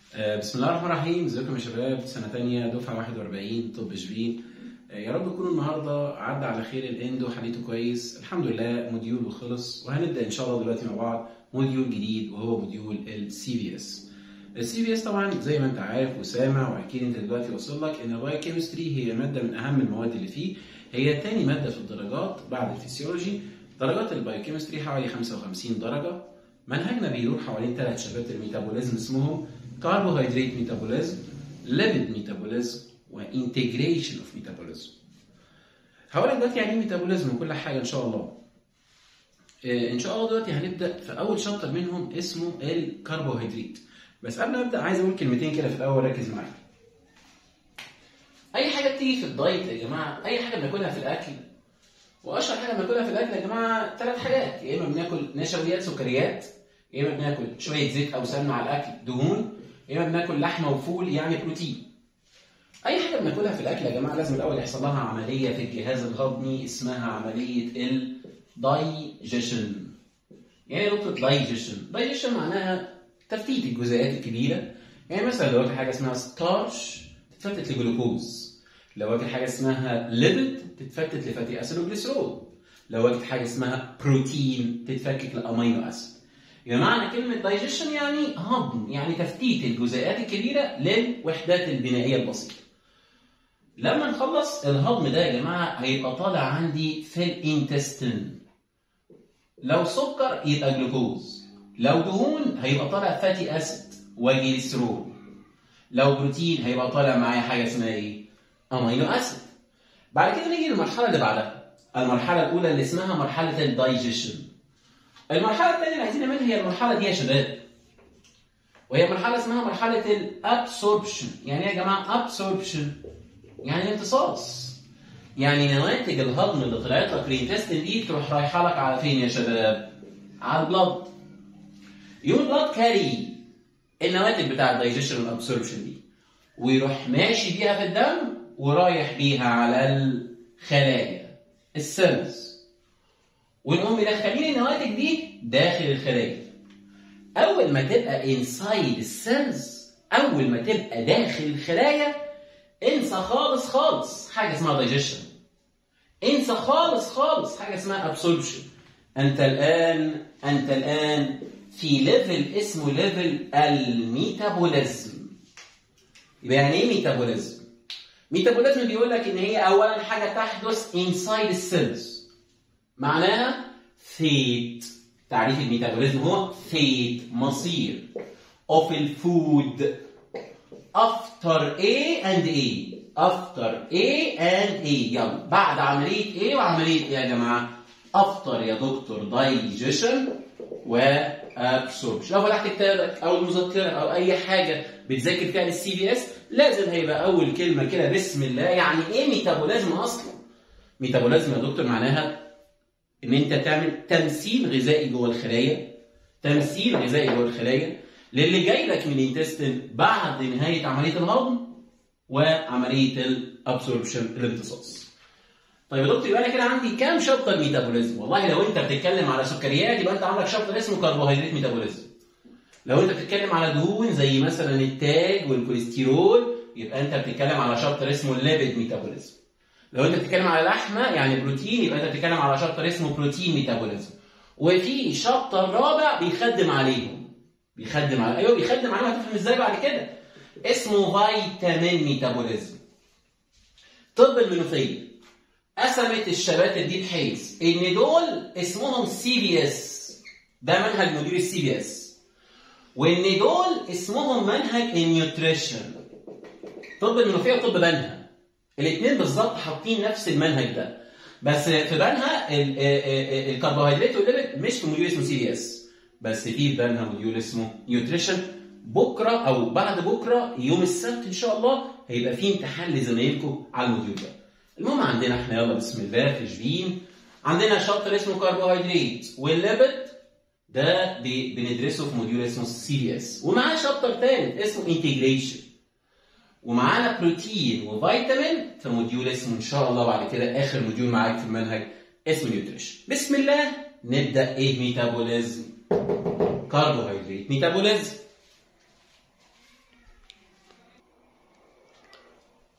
آه، بسم الله الرحمن الرحيم ازيكم يا شباب سنه تانية دفعه 41 طب شبين آه، يا رب تكونوا النهارده عدى على خير الاندو حليته كويس الحمد لله موديول وخلص وهنبدا ان شاء الله دلوقتي مع بعض موديول جديد وهو موديول السي في اس السي في اس طبعا زي ما انت عارف وسامع واكيد انت دلوقتي واصل لك ان البايوكيمستري هي ماده من اهم المواد اللي فيه هي تاني ماده في الدرجات بعد الفسيولوجي درجات البايوكيمستري حوالي 55 درجه منهجنا بيدور حوالين ثلاث شبات الميتابوليزم اسمهم كاربوهيدرات ميتابوليزم ليبيد ميتابوليزم وانتجريشن اوف ميتابوليزم هقول لك دلوقتي يعني ايه ميتابوليزم وكل حاجه ان شاء الله آه، ان شاء الله دلوقتي هنبدا في اول شابتر منهم اسمه الكربوهيدرات بس قبل ما ابدا عايز اقول كلمتين كده في الاول ركز معايا اي حاجه بتيجي في الدايت يا جماعه اي حاجه بناكلها في الاكل واشهر حاجه بناكلها في الاكل يا جماعه ثلاث حاجات يا اما بناكل نشويات سكريات يا اما بناكل شويه زيت او سمنه على الاكل دهون يا اما بناكل لحمه وفول يعني بروتين اي حاجه بناكلها في الاكل يا جماعه لازم الاول يحصل لها عمليه في الجهاز الهضمي اسمها عمليه الدايجيشن يعني ايه نقطه دايجيشن دايجيشن معناها تفتيت الجزيئات الكبيره يعني مثلا لو واكل حاجه اسمها ستارش تتفتت لجلوكوز لو واكل حاجه اسمها ليبيد تتفتت لفاتي اسيد وجليسرول لو واكل حاجه اسمها بروتين تتفكك لامينو اسيد يبقى معنى كلمة دايجيشن يعني هضم يعني تفتيت الجزيئات الكبيرة للوحدات البنائية البسيطة. لما نخلص الهضم ده يا جماعة هيبقى طالع عندي في الانتستين. لو سكر يبقى جلوكوز. لو دهون هيبقى طالع فاتي اسيد وجليسرول. لو بروتين هيبقى طالع معايا حاجة اسمها ايه؟ امينو اسيد. بعد كده نيجي للمرحلة اللي بعدها. المرحلة الأولى اللي اسمها مرحلة الدايجيشن. المرحلة الثانية اللي عايزين نعملها هي المرحلة دي يا شباب. وهي مرحلة اسمها مرحلة الابسوربشن، يعني ايه يا جماعة ابسوربشن؟ يعني امتصاص. يعني نواتج الهضم اللي طلعت لك الانتستين دي تروح رايحة لك على فين يا شباب؟ على البلد. يوم البلد كاري النواتج بتاع الدايجيشن والابسوربشن دي. ويروح ماشي بيها في الدم ورايح بيها على الخلايا السيلز. ونقوم مدخلين النواتج دي داخل الخلايا. أول ما تبقى انسايد السيلز أول ما تبقى داخل الخلايا انسى خالص خالص حاجة اسمها دايجيشن. انسى خالص خالص حاجة اسمها ابسوربشن. أنت الآن أنت الآن في ليفل اسمه ليفل الميتابوليزم. يبقى يعني إيه ميتابوليزم؟ ميتابوليزم بيقول لك إن هي أولا حاجة تحدث انسايد السيلز. معناها فيت تعريف الميتابوليزم هو فيت مصير of الفود after A and A after A and A يلا بعد عملية A وعملية A يا جماعة after يا دكتور digestion وابسوربشن لو فتحت كتابك او المذكره او اي حاجه بتذاكر فيها للسي بي اس لازم هيبقى اول كلمه كده بسم الله يعني ايه ميتابوليزم اصلا ميتابوليزم يا دكتور معناها ان انت تعمل تمثيل غذائي جوه الخلايا تمثيل غذائي جوه الخلايا للي جاي لك من الانتستين بعد نهايه عمليه الهضم وعمليه الابسوربشن الامتصاص. طيب يا دكتور يبقى انا كده عندي كام شابتر ميتابوليزم؟ والله لو انت بتتكلم على سكريات يبقى انت عندك شابتر اسمه كربوهيدرات ميتابوليزم. لو انت بتتكلم على دهون زي مثلا التاج والكوليسترول يبقى انت بتتكلم على شابتر اسمه الليبيد ميتابوليزم. لو انت بتتكلم على لحمه يعني بروتين يبقى انت بتتكلم على شابتر اسمه بروتين ميتابوليزم وفي شابتر رابع بيخدم عليهم بيخدم على ايوه بيخدم عليهم هتفهم ازاي بعد كده اسمه فيتامين ميتابوليزم طب المنوفيه قسمت الشباتر دي بحيث ان دول اسمهم سي بي اس ده منهج مدير السي بي اس وان دول اسمهم منهج النيوتريشن طب المنوفيه وطب بنها الاثنين بالظبط حاطين نفس المنهج ده بس في بنها الكربوهيدرات والليبيد مش في موديول اسمه سي بي اس بس في بنها موديول اسمه نيوتريشن بكره او بعد بكره يوم السبت ان شاء الله هيبقى في امتحان لزمايلكم على الموديول ده المهم عندنا احنا يلا بسم الله في شبين عندنا شابتر اسمه كربوهيدرات والليبيد ده بندرسه في موديول اسمه سي بي اس ومعاه شابتر ثالث اسمه انتجريشن ومعانا بروتين وفيتامين في موديول اسمه ان شاء الله بعد كده اخر موديول معاك في المنهج اسمه نيوتريشن بسم الله نبدا ايه ميتابوليزم كربوهيدرات ميتابوليزم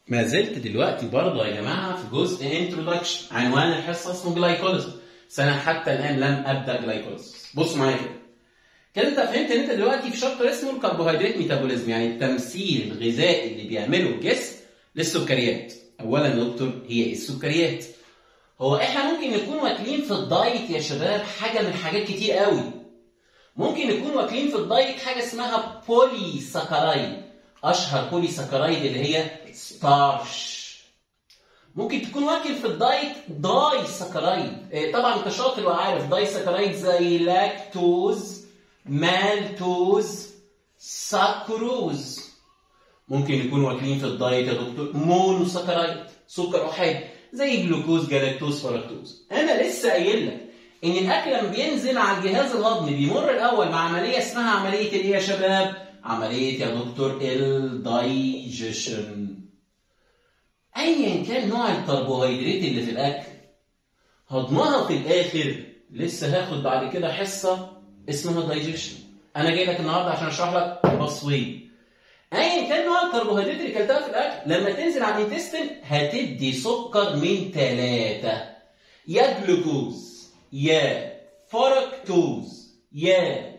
ما زلت دلوقتي برضه يا جماعه في جزء انترودكشن عنوان الحصه اسمه جلايكوليزم بس انا حتى الان لم ابدا جلايكوليزم بص معايا كده كده انت فهمت ان انت دلوقتي في شابتر اسمه الكربوهيدرات ميتابوليزم يعني التمثيل الغذائي اللي بيعمله الجسم للسكريات اولا يا دكتور هي ايه السكريات هو احنا ممكن نكون واكلين في الدايت يا شباب حاجه من حاجات كتير قوي ممكن نكون واكلين في الدايت حاجه اسمها بولي ساكرايد اشهر بولي ساكرايد اللي هي ستارش ممكن تكون واكل في الدايت داي ساكرايد إيه طبعا انت شاطر وعارف داي ساكرايد زي لاكتوز مالتوز ساكروز ممكن يكون واكلين في الدايت يا دكتور مونو ساكرايد سكر احادي زي جلوكوز جلاكتوز فركتوز انا لسه قايل لك ان الاكل لما بينزل على الجهاز الهضمي بيمر الاول مع عمليه اسمها عمليه ايه يا شباب عمليه يا دكتور الدايجيشن ايا كان نوع الكربوهيدرات اللي في الاكل هضمها في الاخر لسه هاخد بعد كده حصه اسمها دايجيشن انا جاي لك النهارده عشان اشرح لك بصوي ايا كان نوع الكربوهيدرات اللي كلتها في الاكل لما تنزل على الانتستين هتدي سكر من ثلاثه يا جلوكوز يا فركتوز يا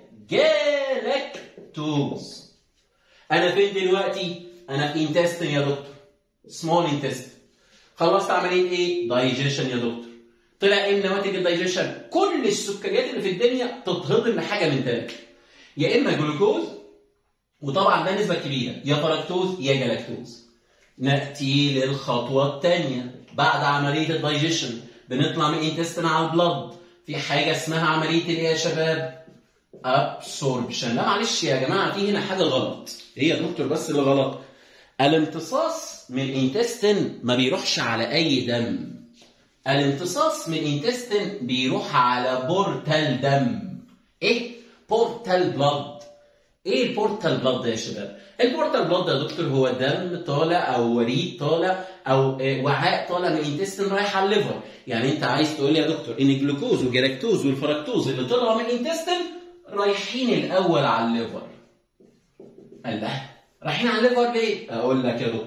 جالاكتوز انا فين دلوقتي انا في انتستين يا دكتور سمول انتستين خلصت عمليه ايه دايجيشن يا دكتور طلع ايه من نواتج الدايجيشن كل السكريات اللي في الدنيا تتهضم لحاجه من ثلاثه يا اما جلوكوز وطبعا ده نسبه كبيره يا فركتوز يا جلاكتوز ناتي للخطوه الثانيه بعد عمليه الدايجيشن بنطلع من انتستين على البلد في حاجه اسمها عمليه الايه يا شباب ابسوربشن لا معلش يا جماعه في هنا حاجه غلط ايه يا دكتور بس اللي غلط الامتصاص من الانتستين ما بيروحش على اي دم الامتصاص من الانتستين بيروح على بورتال دم ايه بورتال بلاد ايه البورتال بلاد ده يا شباب البورتال بلاد يا دكتور هو دم طالع او وريد طالع او وعاء طالع من الانتستين رايح على الليفر يعني انت عايز تقول لي يا دكتور ان الجلوكوز والجلاكتوز والفركتوز اللي طلعوا من الانتستين رايحين الاول على الليفر الله رايحين على الليفر ليه اقول لك يا دكتور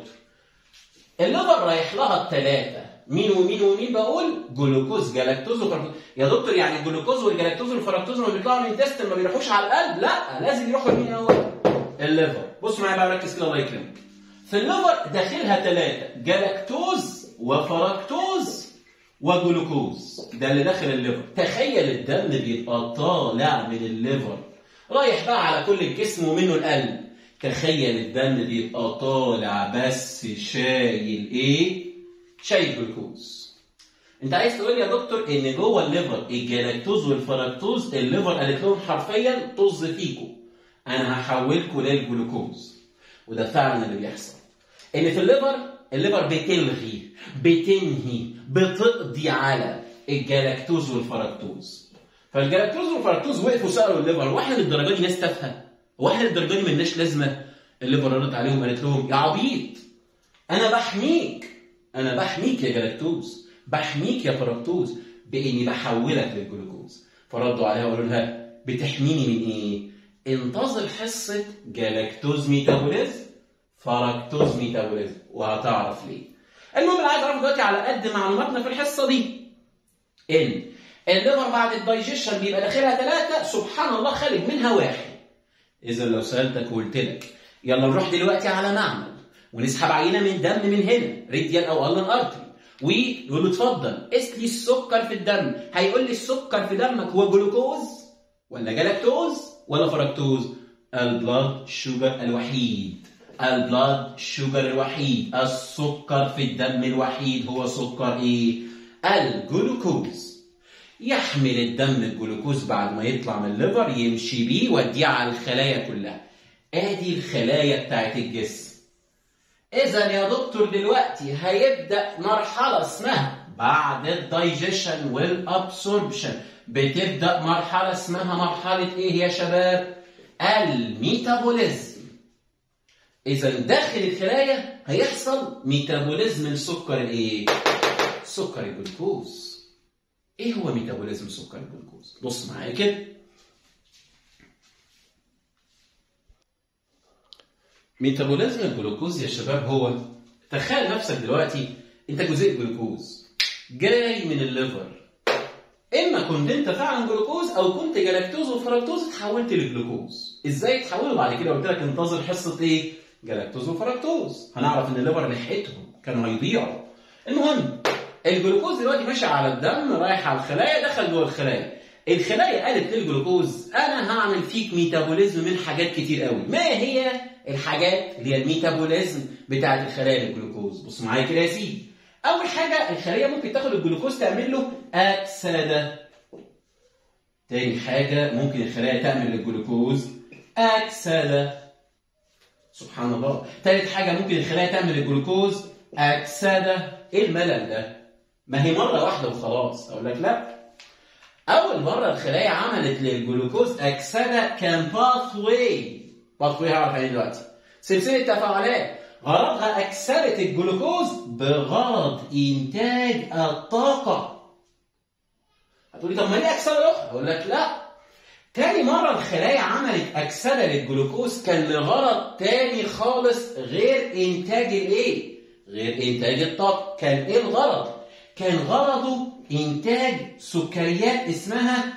الليفر رايح لها الثلاثه مين ومين ومين بقول جلوكوز جلاكتوز وفركتوز يا دكتور يعني الجلوكوز والجلاكتوز والفركتوز لما بيطلعوا من الانتستين ما بيروحوش على القلب لا لازم يروحوا لمين اول الليفر بص معايا بقى ركز كده الله يكرمك في الليفر داخلها ثلاثه جلاكتوز وفركتوز وجلوكوز ده اللي داخل الليفر تخيل الدم بيبقى طالع من الليفر رايح بقى على كل الجسم ومنه القلب تخيل الدم بيبقى طالع بس شايل ايه شايل جلوكوز انت عايز تقول لي يا دكتور ان جوه الليفر الجلاكتوز والفركتوز الليفر قالت لهم حرفيا طز فيكم انا هحولكم للجلوكوز وده فعلا اللي بيحصل ان في الليفر الليفر بتلغي بتنهي بتقضي على الجلاكتوز والفركتوز فالجلاكتوز والفركتوز وقفوا سالوا الليفر هو احنا للدرجه دي ناس تافهه؟ هو احنا للدرجه دي مالناش لازمه؟ الليفر ردت عليهم قالت لهم يا عبيط انا بحميك انا بحميك يا جلاكتوز بحميك يا فركتوز باني بحولك للجلوكوز فردوا عليها وقالوا لها بتحميني من ايه؟ انتظر حصه جلاكتوز ميتابوليزم فركتوز ميتابوليزم وهتعرف ليه. المهم اللي عايز اعرفه دلوقتي على قد معلوماتنا في الحصه دي ان الليفر بعد الدايجيشن بيبقى داخلها ثلاثه سبحان الله خارج منها واحد. اذا لو سالتك وقلت لك يلا نروح دلوقتي على معمل ونسحب عينه من دم من هنا ريديال او الن ارتري ويقول له اتفضل قيس لي السكر في الدم هيقول لي السكر في دمك هو جلوكوز ولا جلاكتوز ولا فركتوز البلاد شوجر الوحيد البلاد شوجر الوحيد السكر في الدم الوحيد هو سكر ايه الجلوكوز يحمل الدم الجلوكوز بعد ما يطلع من الليفر يمشي بيه يوديه على الخلايا كلها ادي الخلايا بتاعت الجسم اذا يا دكتور دلوقتي هيبدا مرحله اسمها بعد الدايجيشن والابسوربشن بتبدا مرحله اسمها مرحله ايه يا شباب الميتابوليزم اذا داخل الخلايا هيحصل ميتابوليزم لسكر الايه سكر الجلوكوز ايه هو ميتابوليزم سكر الجلوكوز بص معايا كده ميتابوليزم الجلوكوز يا شباب هو تخيل نفسك دلوقتي انت جزيء جلوكوز جاي من الليفر اما كنت انت فعلا جلوكوز او كنت جلاكتوز وفركتوز اتحولت لجلوكوز ازاي اتحولوا بعد كده قلت لك انتظر حصه ايه جلاكتوز وفركتوز هنعرف ان الليفر لحقتهم كانوا هيضيعوا المهم الجلوكوز دلوقتي ماشي على الدم رايح على الخلايا دخل جوه الخلايا الخلايا قالت للجلوكوز انا هعمل فيك ميتابوليزم من حاجات كتير قوي ما هي الحاجات اللي هي الميتابوليزم بتاعت الخلايا للجلوكوز بص معايا كده يا سيدي اول حاجه الخليه ممكن تاخد الجلوكوز تعمل له اكسده تاني حاجه ممكن الخلايا تعمل للجلوكوز اكسده سبحان الله تالت حاجه ممكن الخلايا تعمل للجلوكوز اكسده ايه الملل ده ما هي مره واحده وخلاص اقول لك لا اول مره الخلايا عملت للجلوكوز اكسده كان باث واي باث واي هعرف يعني دلوقتي سلسله تفاعلات غرضها اكسده الجلوكوز بغرض انتاج الطاقه هتقولي طب ما ليه اكسده اخرى اقول لك لا تاني مرة الخلايا عملت أكسدة للجلوكوز كان لغرض تاني خالص غير إنتاج الإيه؟ غير إنتاج الطاقة، كان إيه الغرض؟ كان غرضه إنتاج سكريات اسمها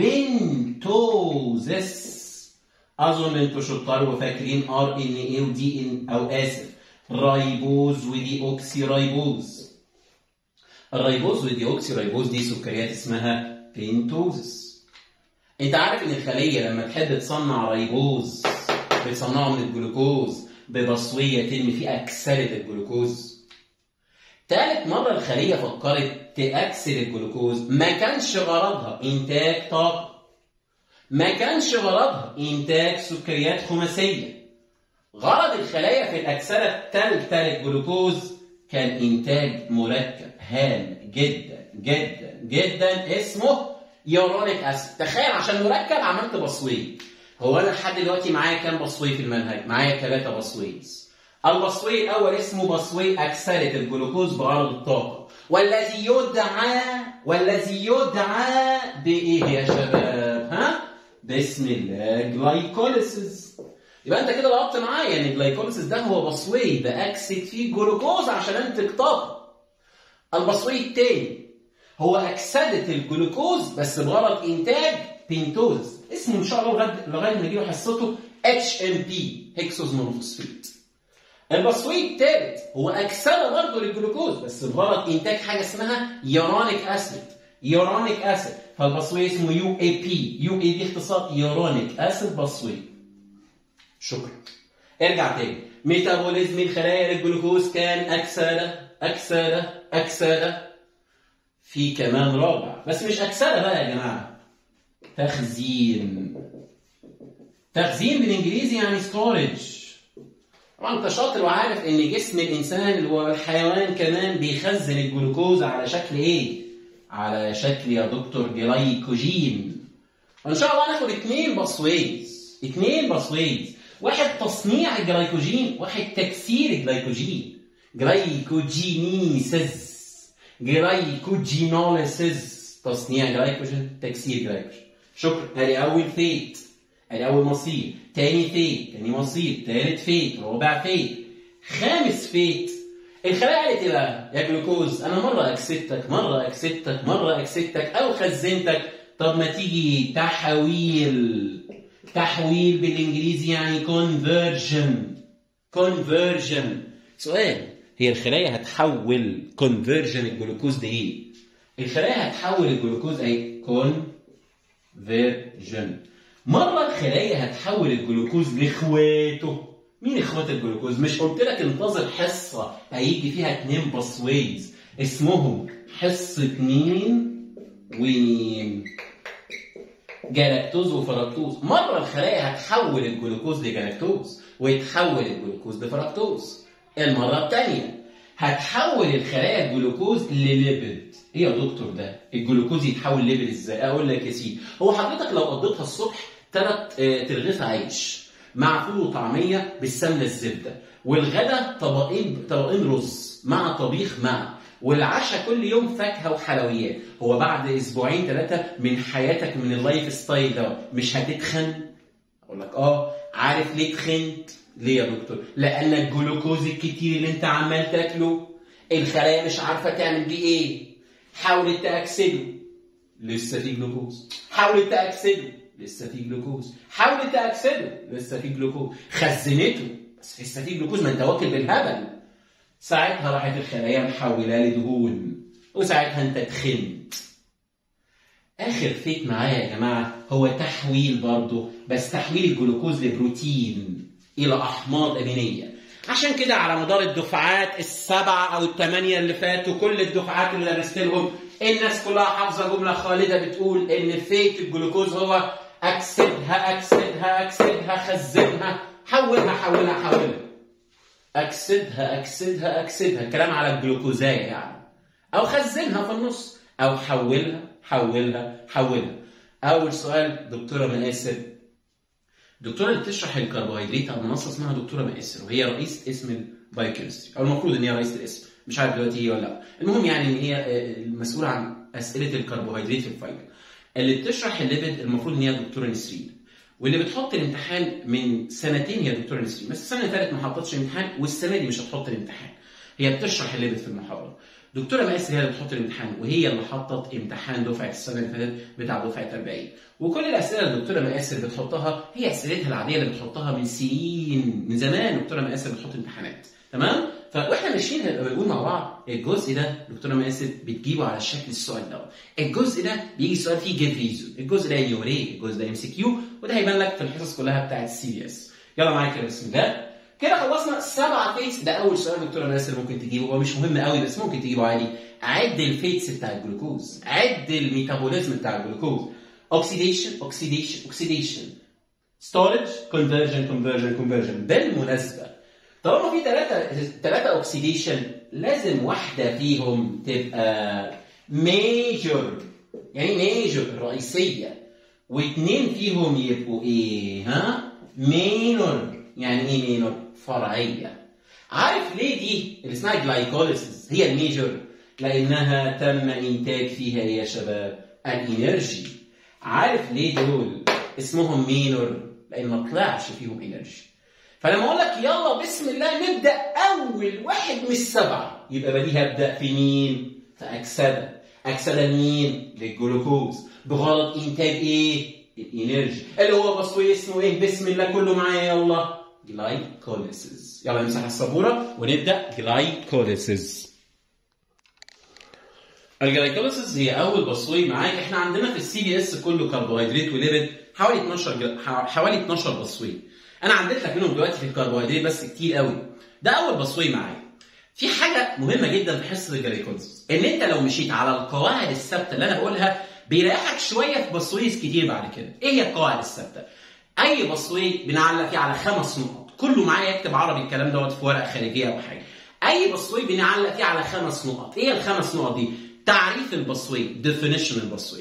بنتوزس أظن أنتوا شطار وفاكرين ار ان اي ودي ان أو آسف رايبوز ودي أوكسي رايبوز الرايبوز ودي أوكسي رايبوز دي سكريات اسمها بنتوزس انت عارف ان الخليه لما تحب تصنع ريبوز بتصنعه من الجلوكوز ببصويه يتم فيه اكسده الجلوكوز تالت مره الخليه فكرت تاكسد الجلوكوز ما كانش غرضها انتاج طاقه ما كانش غرضها انتاج سكريات خماسيه غرض الخلايا في الاكسده الثالثه للجلوكوز كان انتاج مركب هام جدا جدا جدا اسمه يورونيك اسيد تخيل عشان مركب عملت بصويه هو انا لحد دلوقتي معايا كام بصويه في المنهج معايا ثلاثه بصويز البصوي الاول اسمه بصوي اكسده الجلوكوز بغرض الطاقه والذي يدعى والذي يدعى بايه يا شباب ها بسم الله جلايكوليسيس يبقى انت كده لقطت معايا ان الجلايكوليسيس ده هو بصوي باكسد فيه الجلوكوز عشان انتج طاقه البصوي الثاني هو أكسدة الجلوكوز بس بغرض إنتاج بنتوز اسمه إن شاء الله لغاية لغاية ما نجيله حصته HMP هيكسوز مونوفوسفيت البصوي الثالث هو أكسدة برضه للجلوكوز بس بغرض إنتاج حاجة اسمها يورانيك أسيد يورانيك أسيد فالبصوي اسمه يو اي بي يو اي دي اختصار يورانيك أسيد بصوي شكرا ارجع تاني ميتابوليزم الخلايا للجلوكوز كان أكسدة أكسدة أكسدة في كمان رابع بس مش أكسدة بقى يا جماعة تخزين تخزين بالإنجليزي يعني ستورج طبعا انت شاطر وعارف ان جسم الانسان والحيوان كمان بيخزن الجلوكوز على شكل ايه؟ على شكل يا دكتور جلايكوجين وان شاء الله هناخد اثنين بصويز اثنين بصويز واحد تصنيع الجلايكوجين واحد تكسير الجلايكوجين جلايكوجينيسيس جلايكوجينوليسيس تصنيع جلايكوجين تكسير جلايكوجين شكرا ادي اول فيت ادي اول مصير تاني فيت تاني مصير تالت فيت رابع فيت خامس فيت الخلايا قالت ايه بقى يا جلوكوز انا مره اكسدتك مره اكسدتك مره اكسدتك او خزنتك طب ما تيجي تحويل تحويل بالانجليزي يعني كونفرجن كونفرجن سؤال هي الخلايا هتحول كونفرجن الجلوكوز ده ايه؟ الخلايا هتحول الجلوكوز ايه؟ كونفرجن مرة الخلايا هتحول الجلوكوز لاخواته مين اخوات الجلوكوز؟ مش قلت لك انتظر حصة هيجي فيها اتنين باسويز اسمهم حصة مين ومين؟ جلاكتوز وفركتوز مرة الخلايا هتحول الجلوكوز لجلاكتوز ويتحول الجلوكوز لفركتوز المرة الثانية هتحول الخلايا الجلوكوز لليبيد ايه يا دكتور ده الجلوكوز يتحول ليبيد ازاي اقول لك يا سيدي هو حضرتك لو قضيتها الصبح ثلاث ترغيف عيش مع فول وطعميه بالسمنه الزبده والغدا طبقين طبقين رز مع طبيخ مع والعشاء كل يوم فاكهه وحلويات هو بعد اسبوعين ثلاثه من حياتك من اللايف ستايل ده مش هتتخن اقول لك اه عارف ليه تخنت ليه يا دكتور؟ لان الجلوكوز الكتير اللي انت عمال تاكله الخلايا مش عارفه تعمل بيه ايه حاولت تاكسده لسه في جلوكوز حاولت تاكسده لسه في جلوكوز حاولت تاكسده لسه في جلوكوز خزنته بس لسه في جلوكوز ما انت واكل بالهبل ساعتها راحت الخلايا محوله لدهون وساعتها انت تخنت اخر فيت معايا يا جماعه هو تحويل برضه بس تحويل الجلوكوز لبروتين الى احماض امينيه عشان كده على مدار الدفعات السبعه او الثمانيه اللي فاتوا كل الدفعات اللي درست لهم الناس كلها حافظه جمله خالده بتقول ان فيت الجلوكوز هو اكسدها اكسدها اكسدها خزنها حولها حولها حولها اكسدها اكسدها اكسدها كلام على الجلوكوزايه يعني او خزنها في النص او حولها حولها حولها اول سؤال دكتوره مآسر الدكتوره اللي بتشرح الكربوهيدرات على منصه اسمها دكتوره مآسر وهي رئيسه اسم البايوكيمستري او المفروض ان هي رئيسه الاسم مش عارف دلوقتي هي ولا لا المهم يعني ان هي المسؤوله عن اسئله الكربوهيدرات في الفاينل اللي بتشرح الليبيد المفروض ان هي دكتوره نسرين واللي بتحط الامتحان من سنتين هي دكتوره نسرين بس السنه اللي فاتت ما حطتش الامتحان والسنه دي مش هتحط الامتحان هي بتشرح الليبيد في المحاضره دكتوره ماسر هي اللي بتحط الامتحان وهي اللي حطت امتحان دفعه السنه اللي فاتت بتاع دفعه 40 وكل الاسئله اللي الدكتوره ماسر بتحطها هي اسئلتها العاديه اللي بتحطها من سنين من زمان دكتوره ماسر بتحط امتحانات تمام فاحنا ماشيين بنقول مع بعض الجزء ده دكتوره ماسر بتجيبه على شكل السؤال ده الجزء ده بيجي سؤال فيه جيف ريزون الجزء ده يوري الجزء ده ام سي كيو وده هيبان لك في الحصص كلها بتاعت السي بي اس يلا معايا كده بسم الله كده خلصنا سبعة فيتس ده أول سؤال دكتورة ناصر ممكن تجيبه هو مش مهم قوي بس ممكن تجيبه عادي عد الفيتس بتاع الجلوكوز عد الميتابوليزم بتاع الجلوكوز اوكسيديشن اوكسيديشن اوكسيديشن ستورج كونفرجن كونفرجن كونفرجن بالمناسبة طالما في ثلاثة ثلاثة اوكسيديشن لازم واحدة فيهم تبقى ميجور يعني ميجور الرئيسية واثنين فيهم يبقوا ايه ها؟ مينور يعني ايه مينور؟ فرعيه. عارف ليه دي اللي اسمها جلايكوليسيس هي الميجور؟ لانها تم انتاج فيها ايه يا شباب؟ الانرجي. عارف ليه دول اسمهم مينور؟ لان ما طلعش فيهم انرجي. فلما اقول لك يلا بسم الله نبدا اول واحد من السبعه يبقى بديهي ابدا في مين؟ في اكسده. اكسده مين؟ للجلوكوز بغرض انتاج ايه؟ الانرجي اللي هو بصوي اسمه ايه؟ بسم الله كله معايا يلا جلايكوليسيس يلا نمسح السبوره ونبدا جلايكوليسيس الجلايكوليسيس هي اول بصوي معاك احنا عندنا في السي بي اس كله كربوهيدرات وليبيد حوالي 12 جل... حوالي 12 بصوي انا عديت لك منهم دلوقتي في الكربوهيدرات بس كتير قوي ده اول بصوي معايا في حاجه مهمه جدا في حصه الجلايكوليسيس ان انت لو مشيت على القواعد الثابته اللي انا بقولها بيريحك شويه في بصويس كتير بعد كده ايه هي القواعد الثابته اي بصوي بنعلق فيه على خمس نقط كله معايا يكتب عربي الكلام دوت في ورقه خارجيه او حاجه اي بصوي بنعلق فيه على خمس نقط ايه الخمس نقط دي تعريف البصوي definition البصوي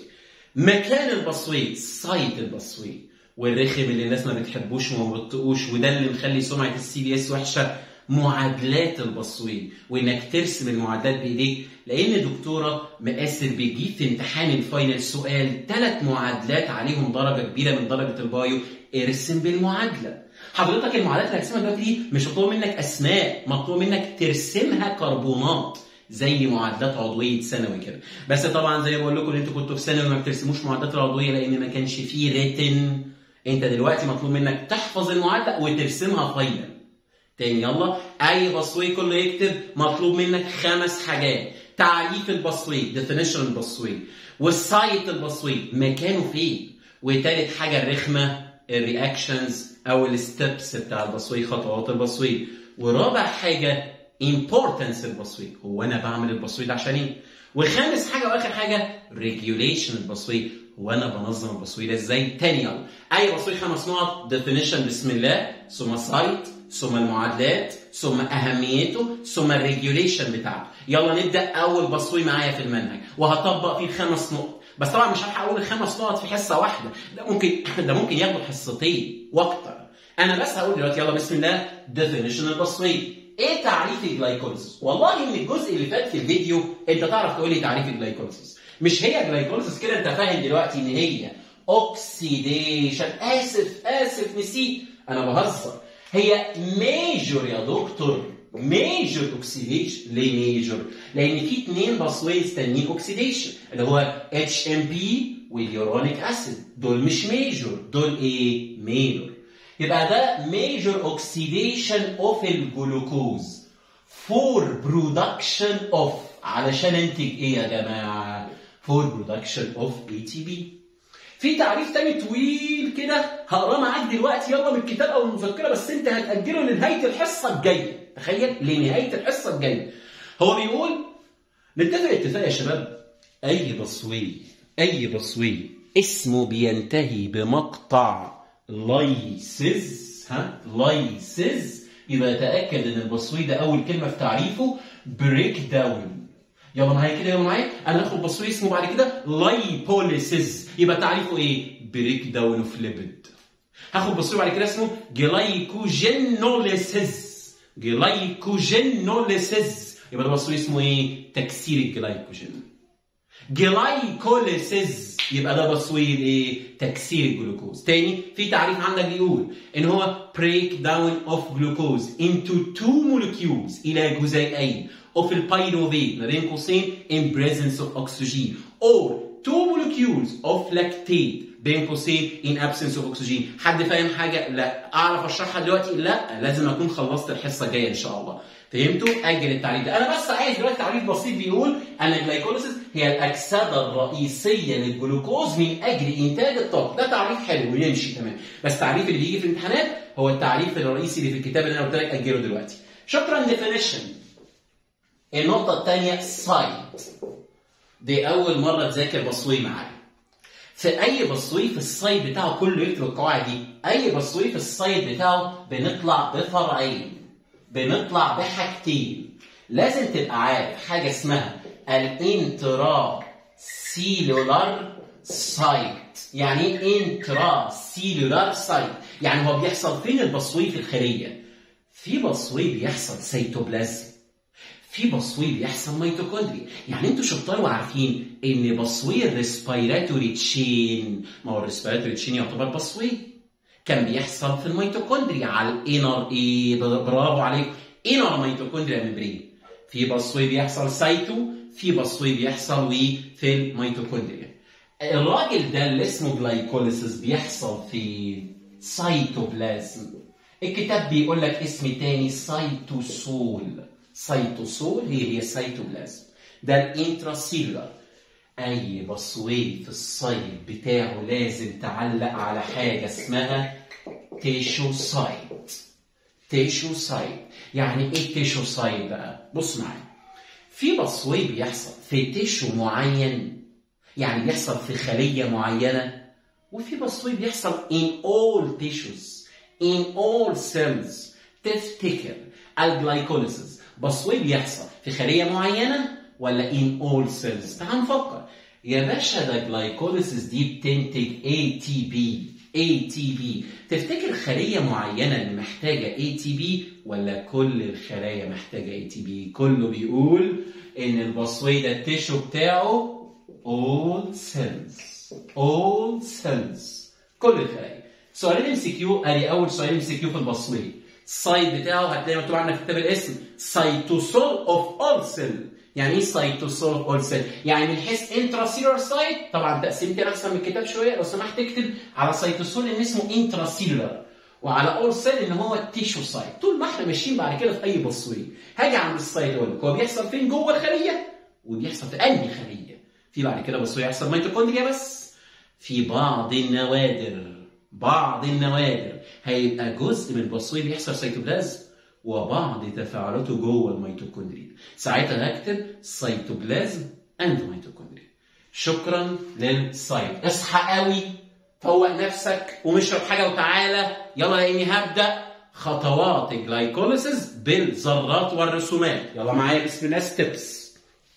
مكان البصوي سايت البصوي والرخم اللي الناس ما بتحبوش وما بتطقوش وده اللي مخلي سمعه السي بي اس وحشه معادلات البصوي وانك ترسم المعادلات بايديك لان دكتوره مقاسر بيجيب في امتحان الفاينل سؤال ثلاث معادلات عليهم درجه كبيره من درجه البايو ارسم بالمعادله حضرتك المعادلات اللي هترسمها دلوقتي دي مش مطلوب منك اسماء مطلوب منك ترسمها كربونات زي معادلات عضويه ثانوي كده بس طبعا زي ما بقول لكم انتوا كنتوا في ثانوي ما بترسموش معادلات العضويه لان ما كانش فيه ريتن انت دلوقتي مطلوب منك تحفظ المعادله وترسمها فاينل تاني يلا اي بصوي كله يكتب مطلوب منك خمس حاجات تعريف البصوي definition البصوي والسايت البصوي مكانه فين وتالت حاجه الرخمه الرياكشنز او الستبس بتاع البصوي خطوات البصوي ورابع حاجه importance البصوي هو انا بعمل البصوي ده عشان ايه وخامس حاجه واخر حاجه ريجوليشن البصوي هو انا بنظم البصوي ده ازاي تاني يلا اي بصوي خمس نقط definition بسم الله ثم سايت ثم المعادلات ثم اهميته ثم الريجوليشن بتاعته يلا نبدا اول بصوي معايا في المنهج وهطبق فيه خمس نقط بس طبعا مش هلحق اقول الخمس نقط في حصه واحده ده ممكن ده ممكن ياخدوا حصتين واكتر انا بس هقول دلوقتي يلا بسم الله definition البصوي ايه تعريف الجلايكوليسيس والله من الجزء اللي فات في الفيديو انت تعرف تقول لي تعريف الجلايكوليسيس مش هي جلايكوليسيس كده انت فاهم دلوقتي ان هي اوكسيديشن اسف اسف نسيت انا بهزر هي ميجور يا دكتور ميجور اوكسيديشن ليه ميجور؟ لان في اثنين باسويز تانيين اوكسيديشن اللي هو اتش ام بي واليورونيك اسيد دول مش ميجور دول ايه؟ ميجور يبقى ده ميجور اوكسيديشن اوف الجلوكوز فور برودكشن اوف علشان انتج ايه يا جماعه؟ فور برودكشن اوف اي تي بي في تعريف تاني طويل كده هقراه معاك دلوقتي يلا من الكتاب او المذكره بس انت هتاجله لنهايه الحصه الجايه تخيل لنهايه الحصه الجايه هو بيقول نتفق اتفاق يا شباب اي بصوي اي بصوي اسمه بينتهي بمقطع لايسز ها لايسز يبقى تاكد ان البصوي ده اول كلمه في تعريفه بريك داون يلا معايا كده يلا معايا انا هاخد بصوي اسمه بعد كده لايبوليسيز يبقى تعريفه ايه بريك داون اوف ليبيد هاخد بصوي بعد كده اسمه جلايكوجينوليسيز جلايكوجينوليسيز يبقى ده بصوي اسمه ايه تكسير الجلايكوجين جلايكوليسيز يبقى ده بصوي ايه تكسير الجلوكوز تاني في تعريف عندك بيقول ان هو break down of glucose into two molecules الى جزيئين of البيروفيت ما بين قوسين in presence of oxygen or two molecules of lactate بين قوسين in absence of oxygen حد فاهم حاجه لا اعرف اشرحها دلوقتي لا لازم اكون خلصت الحصه الجايه ان شاء الله فهمتوا اجل التعريف ده انا بس عايز دلوقتي تعريف بسيط بيقول ان الجلايكوليسيس هي الاكسده الرئيسيه للجلوكوز من اجل انتاج الطاقه ده تعريف حلو ويمشي تمام بس التعريف اللي بيجي في الامتحانات هو التعريف الرئيسي اللي في الكتاب اللي انا قلت لك اجله دلوقتي شكرا ديفينيشن النقطه الثانيه سايت دي اول مره تذاكر بصوي معايا في اي بصوي في السايد بتاعه كله يكتب القواعد دي اي بصوي في السايد بتاعه بنطلع بفرعين بنطلع بحاجتين لازم تبقى عارف حاجه اسمها الانترا سيلولار سايت يعني ايه انترا سيلولار سايت يعني هو بيحصل فين البصوي في الخليه في بصوي بيحصل سيتوبلازم في بصوي بيحصل ميتوكوندري يعني انتوا شطار وعارفين ان بصوي الريسبيراتوري تشين ما هو الريسبيراتوري تشين يعتبر بصوي كان بيحصل في الميتوكوندري على الانر ايه برافو عليكم انر ميتوكوندريا ممبرين في بصوي بيحصل سايتو في بصوي بيحصل وي في الميتوكوندريا الراجل ده اللي اسمه جلايكوليسيس بيحصل في سايتوبلازم الكتاب بيقول لك اسم تاني سايتوسول سايتوسول هي هي السيتوبلازم ده الانتراسيلولار اي بصوي في الصيد بتاعه لازم تعلق على حاجه اسمها تيشوسايت تيشوسايت يعني ايه تيشوسايت بقى بص معايا في بصوي بيحصل في تيشو معين يعني بيحصل في خليه معينه وفي بصوي بيحصل in all tissues in all cells تفتكر الجلايكوليسيس بصوي بيحصل في خليه معينه ولا in all cells تعال نفكر يا باشا ده جلايكوليسيس دي بتنتج ATP ATP تفتكر خلية معينة اللي محتاجة ATP ولا كل الخلايا محتاجة ATP كله بيقول إن البصوي ده التيشو بتاعه all cells all cells كل الخلايا سؤالين ام سي كيو ادي اول سؤال ام سي كيو في البصوي السايت بتاعه هتلاقي مكتوب عندك في كتاب الاسم سيتوسول اوف اول سيل يعني ايه سيتوسول اوف اول سيل؟ يعني من حيث انتراسيلولار سايت طبعا تقسيمتي احسن من الكتاب شويه لو سمحت اكتب على سيتوسول ان اسمه انتراسيلولار وعلى اول سيل ان هو التيشو سايت طول ما احنا ماشيين بعد كده في اي بصوي هاجي عند السايت اقول لك هو بيحصل فين جوه الخليه وبيحصل في انهي خليه في بعد كده بصوي يحصل ميتوكوندريا بس في بعض النوادر بعض النوادر هيبقى جزء من البصوي بيحصل سيتوبلازم وبعض تفاعلاته جوه الميتوكوندريا ساعتها هكتب سيتوبلازم اند ميتوكوندريا شكرا للسايت اصحى قوي فوق نفسك ومشرب حاجه وتعالى يلا لاني هبدا خطوات الجلايكوليسيس بالذرات والرسومات يلا معايا بسم الله ستيبس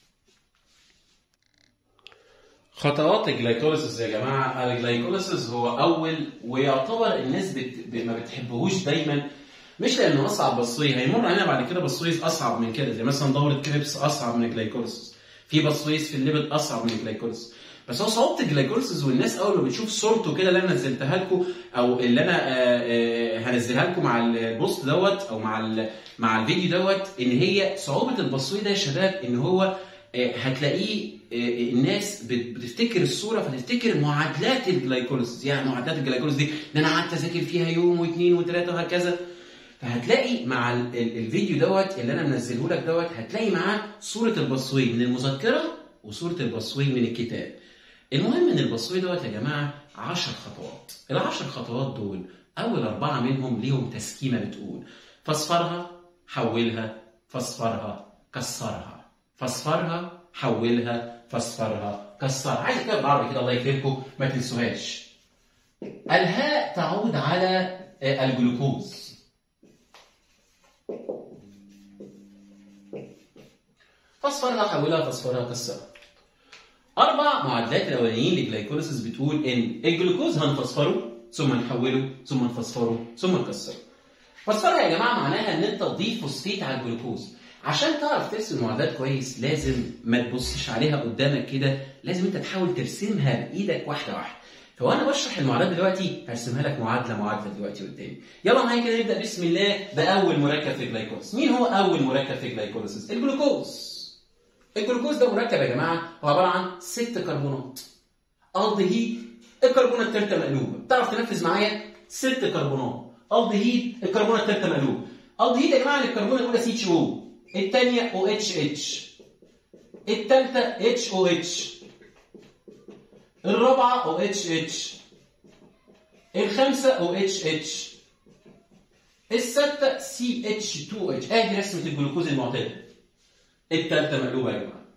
خطوات الجلايكوليسيس يا جماعه الجلايكوليسيس هو اول ويعتبر الناس بت... ما بتحبهوش دايما مش لانه اصعب بصوي هيمر علينا بعد كده بصويس اصعب من كده زي مثلا دوره كريبس اصعب من الجلايكوليسيس في بصويس في الليبل اصعب من الجلايكوليسيس بس هو صعوبه الجلايكوليسيس والناس اول ما بتشوف صورته كده اللي انا نزلتها لكم او اللي انا آه، آه، هنزلها لكم مع البوست دوت او مع ال- مع الفيديو دوت ان هي صعوبه البصوي ده يا شباب ان هو آه، هتلاقيه آه، الناس بت- بتفتكر الصوره فتفتكر معادلات الجلايكوليسيس يعني معادلات الجلايكوليسيس دي ده انا قعدت اذاكر فيها يوم واثنين وثلاثه وهكذا فهتلاقي مع ال- ال- الفيديو دوت اللي انا منزله لك دوت هتلاقي معاه صوره البصوي من المذكره وصوره البصوي من الكتاب. المهم ان البصوي دوت يا جماعه 10 خطوات، العشر خطوات دول اول اربعه منهم ليهم تسكيمه بتقول فاصفرها حولها فاصفرها كسرها فاصفرها حولها فاصفرها كسرها عايز كده بالعربي كده الله يكرمكم ما تنسوهاش الهاء تعود على آه، الجلوكوز فاصفرها حولها فاصفرها كسرها اربع معادلات الاولانيين للجلايكوليسيس بتقول ان الجلوكوز هنفسفره ثم نحوله ثم نفسفره ثم نكسره فسفرها يا جماعه معناها ان انت تضيف فوسفيت على الجلوكوز عشان تعرف ترسم المعادلات كويس لازم ما تبصش عليها قدامك كده لازم انت تحاول ترسمها بايدك واحده واحده فوانا بشرح المعادلات دلوقتي هرسمها لك معادله معادله دلوقتي قدامي يلا معايا كده نبدا بسم الله باول مركب في الجلايكوليسيس مين هو اول مركب في الجلايكوليسيس الجلوكوز الجلوكوز ده مركب يا جماعه هو عباره عن ست كربونات الدهيد الكربونه الثالثه مقلوبه تعرف تنفذ معايا ست كربونات الدهيد الكربونه الثالثه مقلوبه الدهيد يا جماعه الكربونه الاولى سي اتش او الثانيه او اتش اتش الثالثه اتش او اتش الرابعه او اتش اتش الخامسه او اتش اتش السادسه سي اتش 2 اتش ادي رسمه الجلوكوز المعتاده الثالثه مقلوبه يا جماعه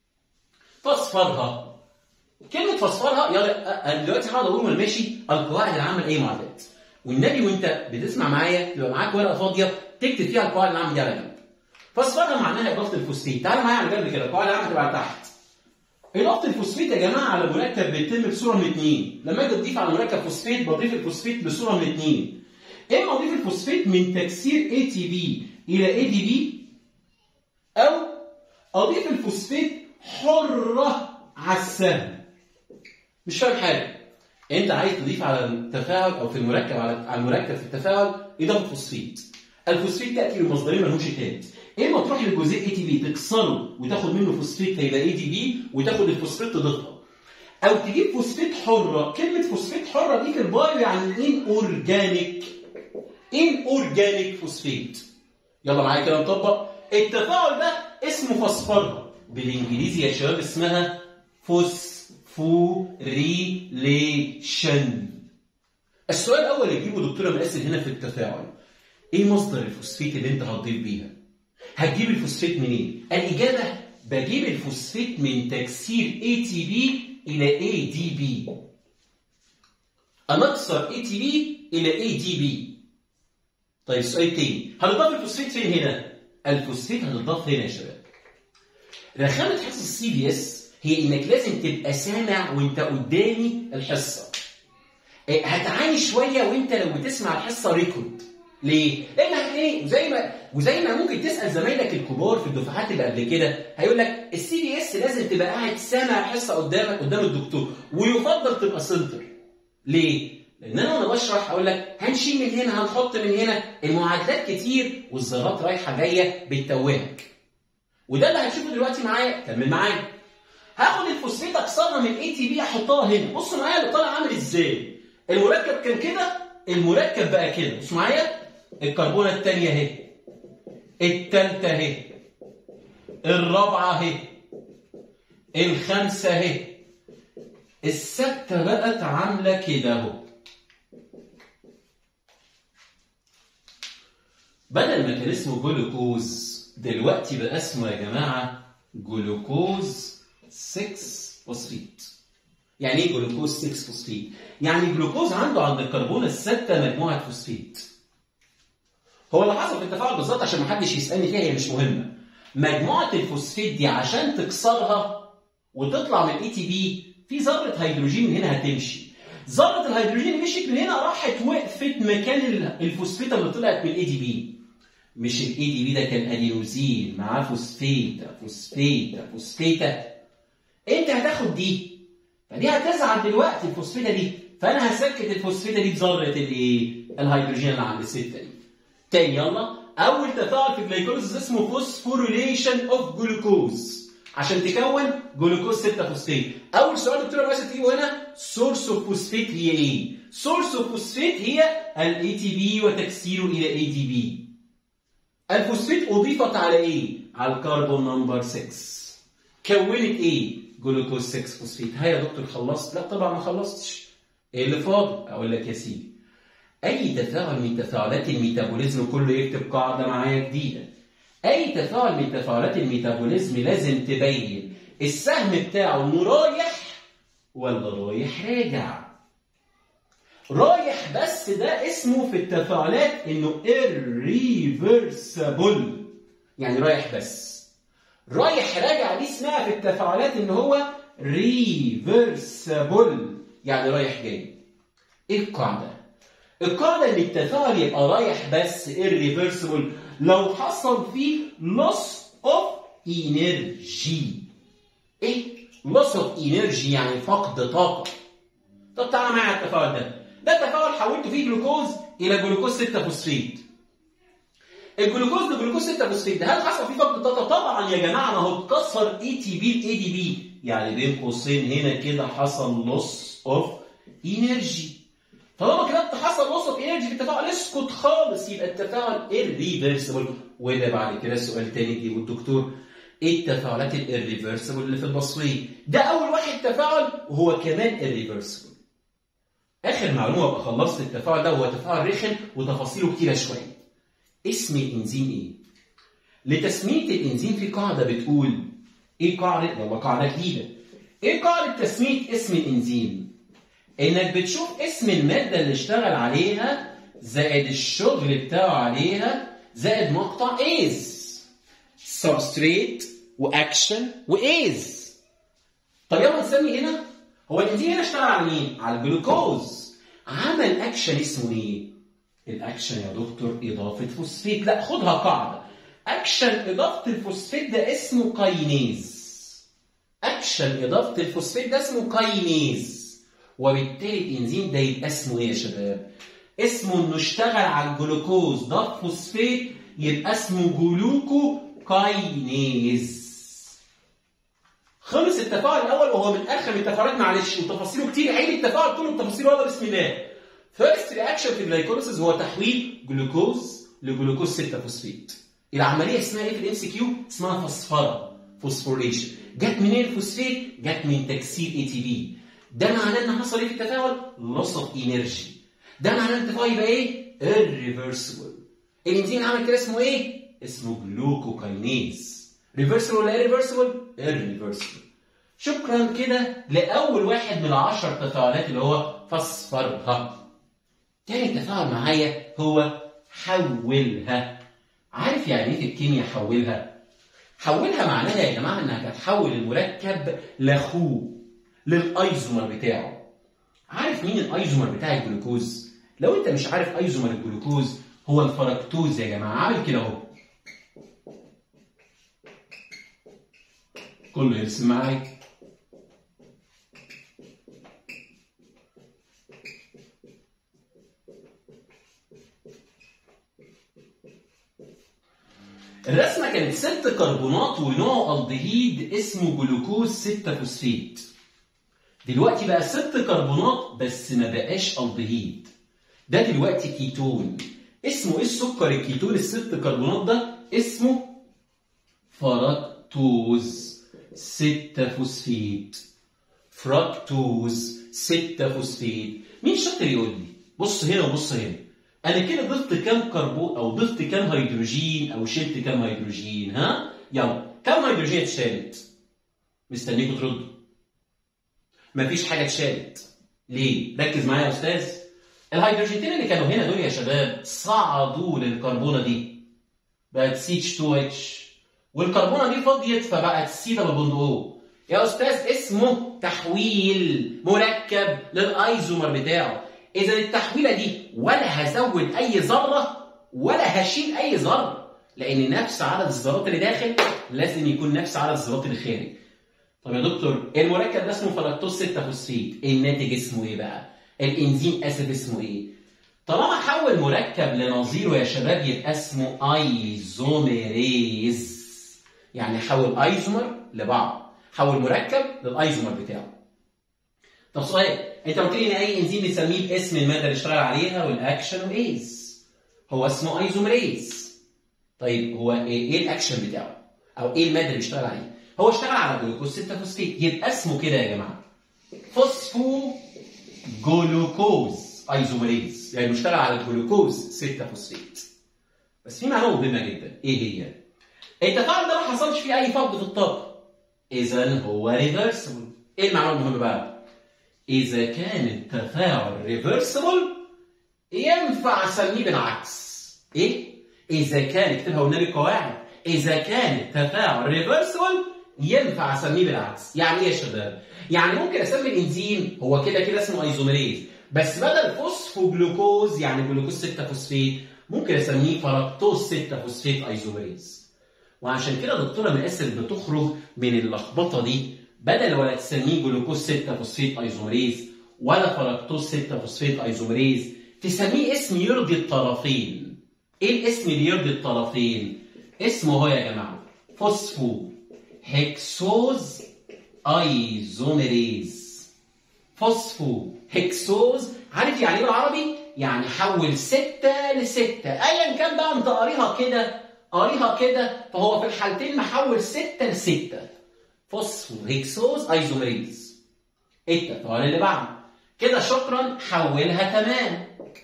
فاصفرها كلمه فاصفرها يلا انا دلوقتي هقعد اقول وانا ماشي القواعد العامه لاي معادلات والنبي وانت بتسمع معايا يبقى معاك ورقه فاضيه تكتب فيها القواعد العامه دي على جنب فاصفرها معناها اضافه الفوسفيت تعالوا معايا على جنب كده القواعد العامه تبقى على تحت اضافه الفوسفيت يا جماعه على مركب بيتم بصوره من اثنين لما اجي اضيف على مركب فوسفيت بضيف الفوسفيت بصوره من اثنين اما اضيف الفوسفيت من تكسير اي تي بي الى اي دي بي او اضيف الفوسفيت حره على السهم مش فاهم حاجه انت عايز تضيف على التفاعل او في المركب على على المركب في التفاعل اضافه فوسفيت الفوسفيت تاتي من مصدرين ملهمش تالت اما تروح للجزيء اي تي بي تكسره وتاخد منه فوسفيت هيبقى اي دي بي وتاخد الفوسفيت تضيفها او تجيب فوسفيت حره كلمه فوسفيت حره دي البايو يعني ان اورجانيك ان اورجانيك فوسفيت يلا معايا كده نطبق التفاعل ده اسمه فوسفورها بالانجليزي يا شباب اسمها فوسفوريليشن السؤال الاول اللي يجيبه دكتوره مقاسم هنا في التفاعل ايه مصدر الفوسفيت اللي انت هتضيف بيها هتجيب الفوسفيت منين الاجابه بجيب الفوسفيت من تكسير اي تي بي الى اي دي بي انا اكسر اي تي بي الى اي دي بي طيب السؤال التاني هنضاف الفوسفيت فين هنا الفوسفيت هتضاف هنا يا شباب رخامه حصه السي بي اس هي انك لازم تبقى سامع وانت قدامي الحصه إيه، هتعاني شويه وانت لو بتسمع الحصه ريكورد ليه؟ لان هتلاقي وزي ما وزي ما ممكن تسال زمايلك الكبار في الدفعات اللي قبل كده هيقول لك السي بي اس لازم تبقى قاعد سامع الحصه قدامك قدام الدكتور ويفضل تبقى سنتر ليه؟ لان انا وانا بشرح هقول لك هنشيل من هنا هنحط من هنا المعادلات كتير والذرات رايحه جايه بتتوهك وده اللي هنشوفه دلوقتي معايا كمل معايا هاخد الفوسفيت اكسرها من اي تي بي احطها هنا بص معايا اللي طالع عامل ازاي المركب كان كده المركب بقى كده بص معايا الكربونه الثانيه اهي الثالثه اهي الرابعه اهي الخامسه اهي السته بقت عامله كده اهو بدل ما كان اسمه جلوكوز دلوقتي بقى اسمه يا جماعه جلوكوز 6 فوسفيت يعني ايه جلوكوز 6 فوسفيت؟ يعني جلوكوز عنده عند الكربون الستة مجموعة فوسفيت. هو اللي حصل في التفاعل بالظبط عشان ما حدش يسألني فيها هي مش مهمة. مجموعة الفوسفيت دي عشان تكسرها وتطلع من الاي تي بي في ذرة هيدروجين من هنا هتمشي. ذرة الهيدروجين اللي مشيت من هنا راحت وقفت مكان الفوسفيتة اللي طلعت من الاي دي بي. مش الاي دي بي ده كان ادينوزين معاه فوسفيتا فوسفيتا فوسفيتا. انت هتاخد دي فدي هتزعل دلوقتي الفوسفيته دي فانا هسكت الفوسفيته دي بذره الايه؟ الهيدروجين اللي عند السته دي. تاني يلا اول تفاعل في الجليكوليز اسمه فوسفوريليشن اوف جلوكوز عشان تكون جلوكوز 6 فوسفيت. اول سؤال دكتور باشا تجيبه هنا سورس اوف فوسفيت هي ايه؟ سورس اوف فوسفيت هي الاي تي بي وتكسيره الى اي دي بي. الفوسفيت اضيفت على ايه؟ على الكربون نمبر 6. كونت ايه؟ جلوكوز 6 فوسفيت. ها يا دكتور خلصت؟ لا طبعا ما خلصتش. ايه اللي فاضل؟ اقول لك يا سيدي. اي تفاعل من تفاعلات الميتابوليزم كله يكتب قاعده معايا جديده. اي تفاعل من تفاعلات الميتابوليزم لازم تبين السهم بتاعه انه رايح ولا رايح راجع. رايح بس ده اسمه في التفاعلات انه irreversible يعني رايح بس رايح راجع دي اسمها في التفاعلات ان هو reversible يعني رايح جاي ايه القاعده القاعده ان التفاعل يبقى رايح بس irreversible لو حصل فيه loss of energy ايه loss of energy يعني فقد طاقه طب تعالى معايا على التفاعل ده ده تفاعل حولته فيه جلوكوز الى جلوكوز 6 فوسفيت الجلوكوز لجلوكوز 6 فوسفيت ده هل حصل فيه فقد طاقه طبعا يا جماعه ما هو اتكسر اي تي بي لاي دي بي يعني بين قوسين هنا كده حصل لوس اوف انرجي طالما كده حصل لوس اوف انرجي في التفاعل اسكت خالص يبقى التفاعل irreversible وده بعد كده سؤال تاني دي والدكتور ايه التفاعلات الirreversible اللي في البصريه ده اول واحد تفاعل وهو كمان irreversible اخر معلومه ابقى خلصت التفاعل ده هو تفاعل رخم وتفاصيله كتيره شويه اسم الانزيم ايه لتسميه الانزيم في قاعده بتقول ايه قاعده يلا قاعده جديده ايه قاعده تسميه اسم الانزيم انك بتشوف اسم الماده اللي اشتغل عليها زائد الشغل بتاعه عليها زائد مقطع ايز سبستريت واكشن وايز طب يلا نسمي هنا هو الانزيم هنا اشتغل على مين على الجلوكوز عمل اكشن اسمه ايه الاكشن يا دكتور اضافه فوسفيت لا خدها قاعده اكشن اضافه الفوسفيت ده اسمه كاينيز اكشن اضافه الفوسفيت ده اسمه كاينيز وبالتالي الانزيم ده يبقى اسمه ايه يا شباب اسمه انه اشتغل على الجلوكوز ضاف فوسفيت يبقى اسمه جلوكو كاينيز خلص التفاعل الاول وهو من اخر التفاعلات معلش وتفاصيله كتير عيد التفاعل كله بتفاصيله واضح بسم الله فيرست رياكشن في الجلايكوليسيس هو تحويل جلوكوز لجلوكوز 6 فوسفيت العمليه اسمها ايه في الام سي كيو اسمها فوسفره فوسفوريشن جت منين الفوسفيت جت من تكسير اي تي بي ده معناه ان حصل ايه في التفاعل لوس اوف انرجي ده معناه ان التفاعل يبقى ايه irreversible الانزيم عمل كده اسمه ايه اسمه جلوكوكاينيز ريفرسبل ولا irreversible irreversible شكرا كده لاول واحد من العشر تفاعلات اللي هو فسفرها تاني تفاعل معايا هو حولها عارف يعني ايه في الكيمياء حولها حولها معناها يا جماعه انها هتحول المركب لاخوه للايزومر بتاعه عارف مين الايزومر بتاع الجلوكوز لو انت مش عارف ايزومر الجلوكوز هو الفركتوز يا جماعه عامل كده اهو كله يرسم معاك الرسمه كانت ست كربونات ونوع الدهيد اسمه جلوكوز 6 فوسفيت دلوقتي بقى ست كربونات بس ما بقاش الدهيد ده دلوقتي كيتون اسمه ايه السكر الكيتون الست كربونات ده اسمه فركتوز 6 فوسفيت فركتوز 6 فوسفيت مين شاطر يقول لي بص هنا وبص هنا انا كده ضفت كام كربون او ضفت كام هيدروجين او شلت كام هيدروجين ها يلا كام هيدروجين اتشالت مستنيكوا تردوا مفيش حاجه اتشالت ليه ركز معايا يا استاذ الهيدروجينتين اللي كانوا هنا دول يا شباب صعدوا للكربونه دي بقت سي اتش 2 اتش والكربونه دي فضيت فبقت سي دبل بوند او يا استاذ اسمه تحويل مركب للايزومر بتاعه اذا التحويله دي ولا هزود اي ذره ولا هشيل اي ذره لان نفس عدد الذرات اللي داخل لازم يكون نفس عدد الذرات اللي خارج طب يا دكتور المركب ده اسمه فركتوز 6 فوسفيت الناتج اسمه ايه بقى الانزيم اسف اسمه ايه طالما حول مركب لنظيره يا شباب يبقى اسمه ايزوميريز يعني حول ايزومر لبعض حول مركب للايزومر بتاعه طب سؤال انت قلت لي ان اي انزيم بنسميه باسم الماده اللي اشتغل عليها والاكشن ايز هو اسمه ايزوميريز طيب هو ايه, إيه الاكشن بتاعه او ايه الماده اللي اشتغل عليها هو اشتغل على جلوكوز 6 فوسفيت يبقى اسمه كده يا جماعه فوسفو جلوكوز ايزوميريز يعني بيشتغل على الجلوكوز 6 فوسفيت بس في معلومه مهمه جدا ايه هي؟ التفاعل ده ما حصلش فيه اي فقد في الطاقه اذا هو ريفرسبل ايه المعلومه المهمه بقى؟ اذا كان التفاعل ريفرسبل ينفع اسميه بالعكس ايه؟ اذا كان اكتبها والنبي قواعد اذا كان التفاعل ريفرسبل ينفع اسميه بالعكس يعني ايه يا شباب؟ يعني ممكن اسمي الانزيم هو كده كده اسمه ايزوميريز بس بدل فوسفوجلوكوز يعني جلوكوز 6 فوسفيت ممكن اسميه فركتوز 6 فوسفيت ايزوميريز وعشان كده دكتوره مقاسل بتخرج من اللخبطه دي بدل ولا تسميه جلوكوز 6 فوسفيت ايزوميريز ولا فركتوز 6 فوسفيت ايزوميريز تسميه اسم يرضي الطرفين ايه الاسم اللي يرضي الطرفين اسمه هو يا جماعه فوسفو هكسوز ايزوميريز فوسفو هكسوز عارف يعني ايه بالعربي؟ يعني حول ستة لستة أيا كان بقى أنت قاريها كده قاريها كده فهو في الحالتين محول ستة لستة فوسفو هكسوز ايزوميريز التفاعل اللي بعده كده شكرا حولها تمام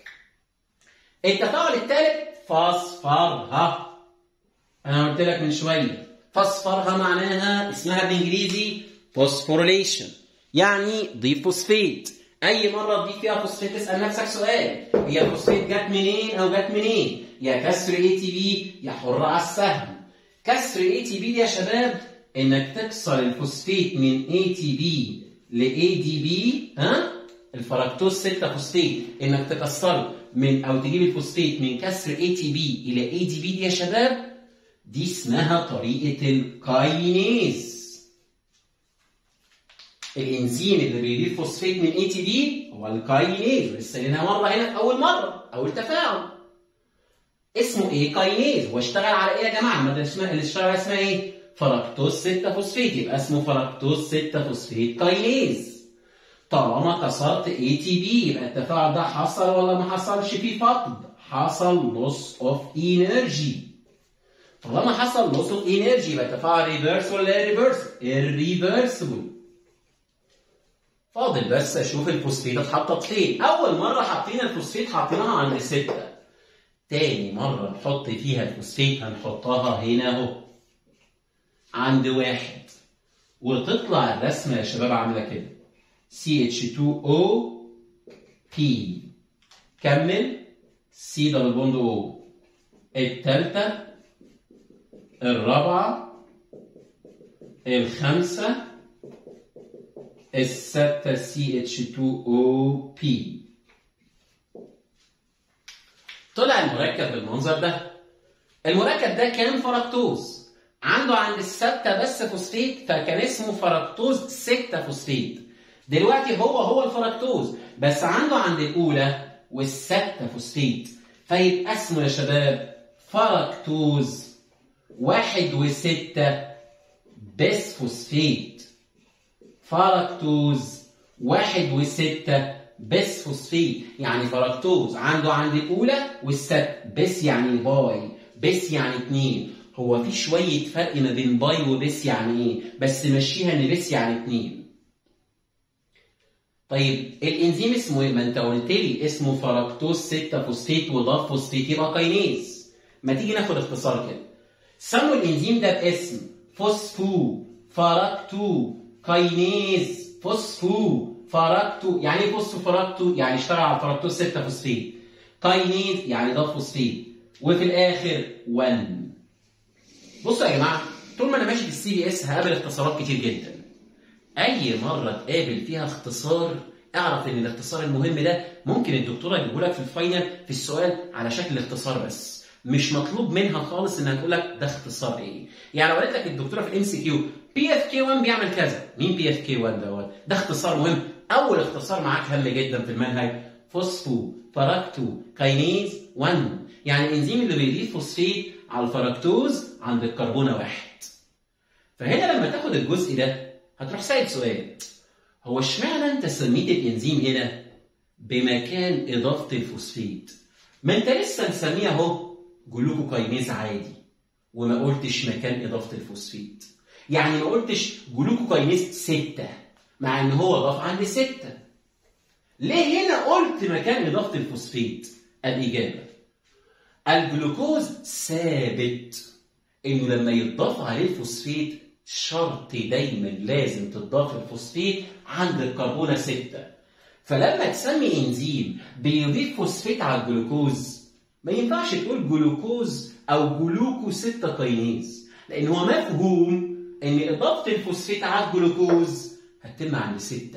التفاعل الثالث فاصفرها انا قلت لك من شويه فاصفرها معناها اسمها بالانجليزي فوسفوريليشن يعني ضيف فوسفيت اي مره تضيف فيها فوسفيت تسال نفسك سؤال هي الفوسفيت جت منين او جت منين يا كسر اي تي بي يا حر على السهم كسر اي تي بي دي يا شباب انك تكسر الفوسفيت من اي تي بي لاي دي بي ها الفركتوز 6 فوسفيت انك تكسره من او تجيب الفوسفيت من كسر اي تي بي الى اي دي بي دي يا شباب دي اسمها طريقه الكاينيز الانزيم اللي بيضيف فوسفيت من اي تي بي هو الكاينيز لسه قايلينها مره هنا في اول مره اول تفاعل اسمه ايه كاينيز هو اشتغل على ايه يا جماعه الماده اسمها اللي اشتغل عليها اسمها ايه فركتوز 6 فوسفيت يبقى اسمه فركتوز 6 فوسفيت كاينيز طالما كسرت اي تي بي يبقى التفاعل ده حصل ولا ما حصلش فيه فقد حصل لوس اوف انرجي طالما حصل لوس اوف انرجي يبقى التفاعل ريفرس ولا ريفرس الريفرسبل فاضل بس اشوف الفوسفيت اتحطت فين اول مره حاطين الفوسفيت حاطينها عند ستة تاني مره نحط فيها الفوسفيت هنحطها هنا اهو عند واحد وتطلع الرسمه يا شباب عامله كده CH2O P كمل C دبل بوند O التالتة الرابعة الخامسة الستة CH2OP طلع المركب بالمنظر ده المركب ده كان فركتوز عنده عند الستة بس فوسفيت فكان اسمه فركتوز 6 فوسفيت دلوقتي هو هو الفركتوز بس عنده عند الأولى والستة فوسفيت فيبقى اسمه يا شباب فركتوز واحد وستة بس فوسفيت فركتوز واحد وستة بس فوسفيت يعني فركتوز عنده عند الأولى والست بس يعني باي بس يعني اتنين هو في شوية فرق ما بين باي وبس يعني ايه بس مشيها ان بس يعني اتنين طيب الانزيم اسمه ايه؟ ما انت قلت لي اسمه فركتوز 6 فوسفيت وضاف فوسفيت يبقى كاينيز ما تيجي ناخد اختصار كده سموا الانزيم ده باسم فوسفو فركتو كاينيز فوسفو فركتو يعني ايه فوسفو فركتو؟ يعني اشتغل على الفركتوز 6 فوسفيت كاينيز يعني ضاف فوسفيت وفي الاخر 1 بصوا يا جماعه طول ما انا ماشي في السي بي اس هقابل اختصارات كتير جدا اي مره تقابل فيها اختصار اعرف ان الاختصار المهم ده ممكن الدكتوره تجيبه لك في الفاينل في السؤال على شكل اختصار بس مش مطلوب منها خالص انها تقول لك ده اختصار ايه يعني لو قالت لك الدكتوره في الام سي كيو بي اف كي 1 بيعمل كذا مين بي اف كي 1 دوت ده اختصار مهم اول اختصار معاك هام جدا في المنهج فوسفو فراكتو كاينيز 1 يعني الانزيم اللي بيضيف فوسفيت على الفركتوز عند الكربونه واحد فهنا لما تاخد الجزء ده هتروح سائل سؤال هو اشمعنى انت سميت الانزيم هنا بمكان اضافه الفوسفيت ما انت لسه مسميه اهو جلوكوكاينيز عادي وما قلتش مكان اضافه الفوسفيت يعني ما قلتش جلوكوكاينيز 6 مع ان هو ضاف عند 6 ليه هنا قلت مكان اضافه الفوسفيت الاجابه الجلوكوز ثابت انه لما يتضاف عليه الفوسفيت شرط دايما لازم تضاف الفوسفيت عند الكربونه 6 فلما تسمي انزيم بيضيف فوسفيت على الجلوكوز ما ينفعش تقول جلوكوز او جلوكو 6 كاينيز لان هو مفهوم ان اضافه الفوسفيت على الجلوكوز هتتم عند 6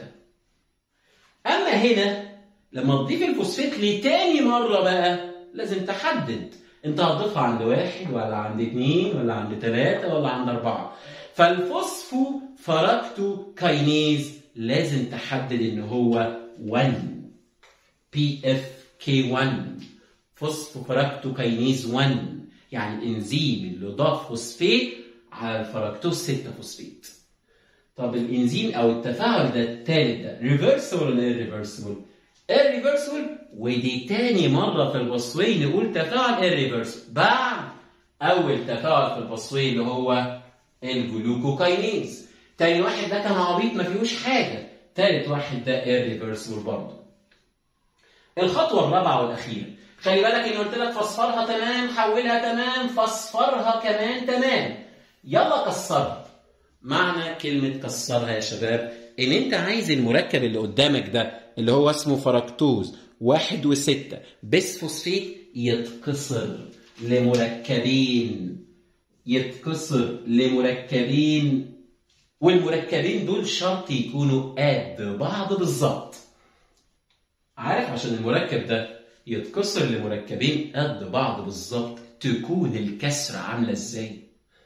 اما هنا لما تضيف الفوسفيت لتاني مره بقى لازم تحدد انت هتضيفها عند واحد ولا عند اثنين ولا عند ثلاثة ولا عند أربعة فالفوسفو فراكتو كاينيز لازم تحدد ان هو 1 بي اف كي 1 فوسفو فراكتو كاينيز 1 يعني الانزيم اللي ضاف فوسفيت على الفركتوز 6 فوسفيت طب الانزيم او التفاعل ده الثالث ده ريفرسبل ولا ريفرسبل؟ irreversible ودي تاني مرة في البصوي نقول تفاعل irreversible بعد أول تفاعل في البصوي اللي هو الجلوكوكاينيز تاني واحد ده كان عبيط ما فيهوش حاجة تالت واحد ده irreversible برضه الخطوة الرابعة والأخيرة خلي بالك إني قلت لك فصفرها تمام حولها تمام فصفرها كمان تمام يلا كسرها معنى كلمة كسرها يا شباب إن أنت عايز المركب اللي قدامك ده اللي هو اسمه فركتوز واحد وستة بسفوسفيت يتكسر لمركبين يتكسر لمركبين والمركبين دول شرط يكونوا قد بعض بالظبط عارف عشان المركب ده يتكسر لمركبين قد بعض بالظبط تكون الكسرة عاملة ازاي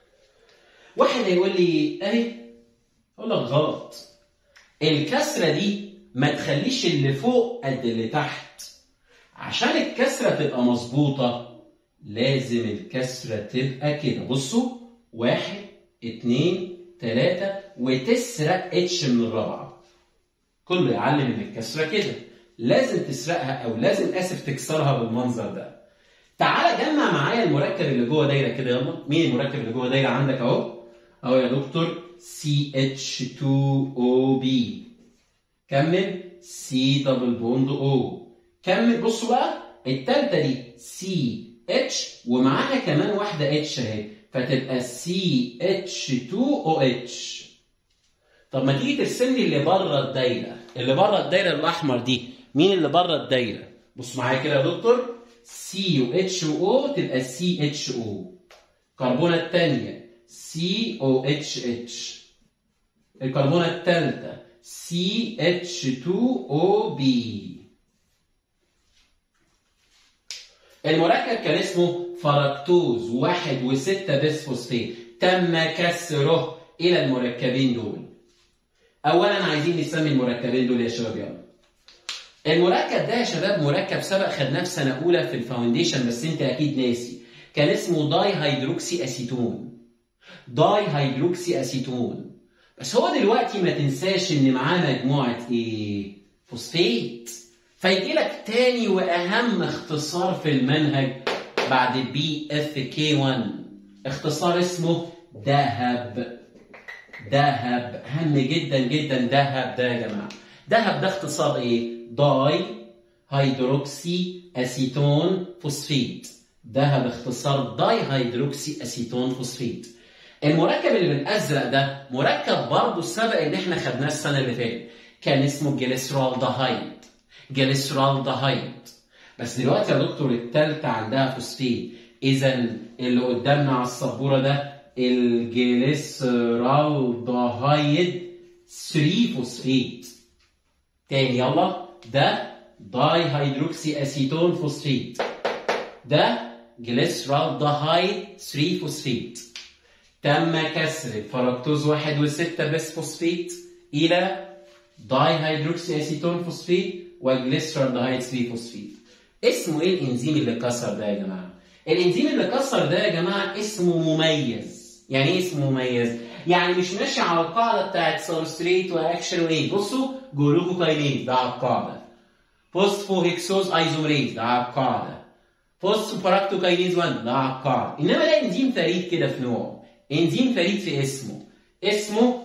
واحد هيقول لي اهي اقول لك غلط الكسرة دي ما تخليش اللي فوق قد اللي تحت عشان الكسرة تبقى مظبوطة لازم الكسرة تبقى كده بصوا واحد اتنين تلاتة وتسرق اتش من الرابعة كله يعلم ان الكسرة كده لازم تسرقها او لازم اسف تكسرها بالمنظر ده تعال جمع معايا المركب اللي جوه دايره كده يلا مين المركب اللي جوه دايره عندك اهو اهو يا دكتور CH2OB كمل سي دبل بوند او كمل بصوا بقى التالتة دي سي اتش ومعاها كمان واحدة اتش اهي فتبقى سي اتش 2 او اتش طب ما تيجي ترسم لي اللي بره الدايرة اللي بره الدايرة الأحمر دي مين اللي بره الدايرة؟ بص معايا كده يا دكتور سي و اتش و او تبقى سي اتش او الكربونة الثانية سي او اتش اتش الكربونة الثالثة CH2OB المركب كان اسمه فركتوز واحد وستة بسفوسفيت تم كسره إلى المركبين دول أولا عايزين نسمي المركبين دول يا شباب يلا المركب ده يا شباب مركب سبق خدناه في سنة أولى في الفاونديشن بس أنت أكيد ناسي كان اسمه داي هيدروكسي أسيتون داي هيدروكسي أسيتون بس هو دلوقتي ما تنساش ان معاه مجموعه ايه؟ فوسفيت فيجي لك تاني واهم اختصار في المنهج بعد بي اف كي 1 اختصار اسمه دهب دهب هام جدا جدا دهب ده يا جماعه دهب ده اختصار ايه؟ داي هيدروكسي اسيتون فوسفيت دهب اختصار داي هيدروكسي اسيتون فوسفيت المركب اللي بالازرق ده مركب برضه السبق اللي احنا خدناه السنه اللي فاتت كان اسمه جليسرالدهايد جليسرالدهايد بس دلوقتي يا دكتور التالتة عندها فوسفين اذا اللي قدامنا على السبوره ده الجليسرالدهايد 3 فوسفيت تاني يلا ده داي هيدروكسي اسيتون فوسفيت ده جليسرالدهايد 3 فوسفيت تم كسر الفركتوز واحد وستة بس فوسفيت إلى داي هيدروكسي أسيتون فوسفيت وجليسرالدهايد 3 فوسفيت اسمه ايه الانزيم اللي كسر ده يا جماعه؟ الانزيم اللي كسر ده يا جماعه اسمه مميز يعني ايه اسمه مميز؟ يعني مش ماشي على القاعده بتاعت سبستريت واكشن وايه بصوا جلوكوكاينيز ده على القاعده فوسفو هيكسوز ايزومريز ده على القاعده فوسفو باراكتوكاينيز 1 ده على القاعده انما ده انزيم فريد كده في نوعه انزيم فريد في اسمه اسمه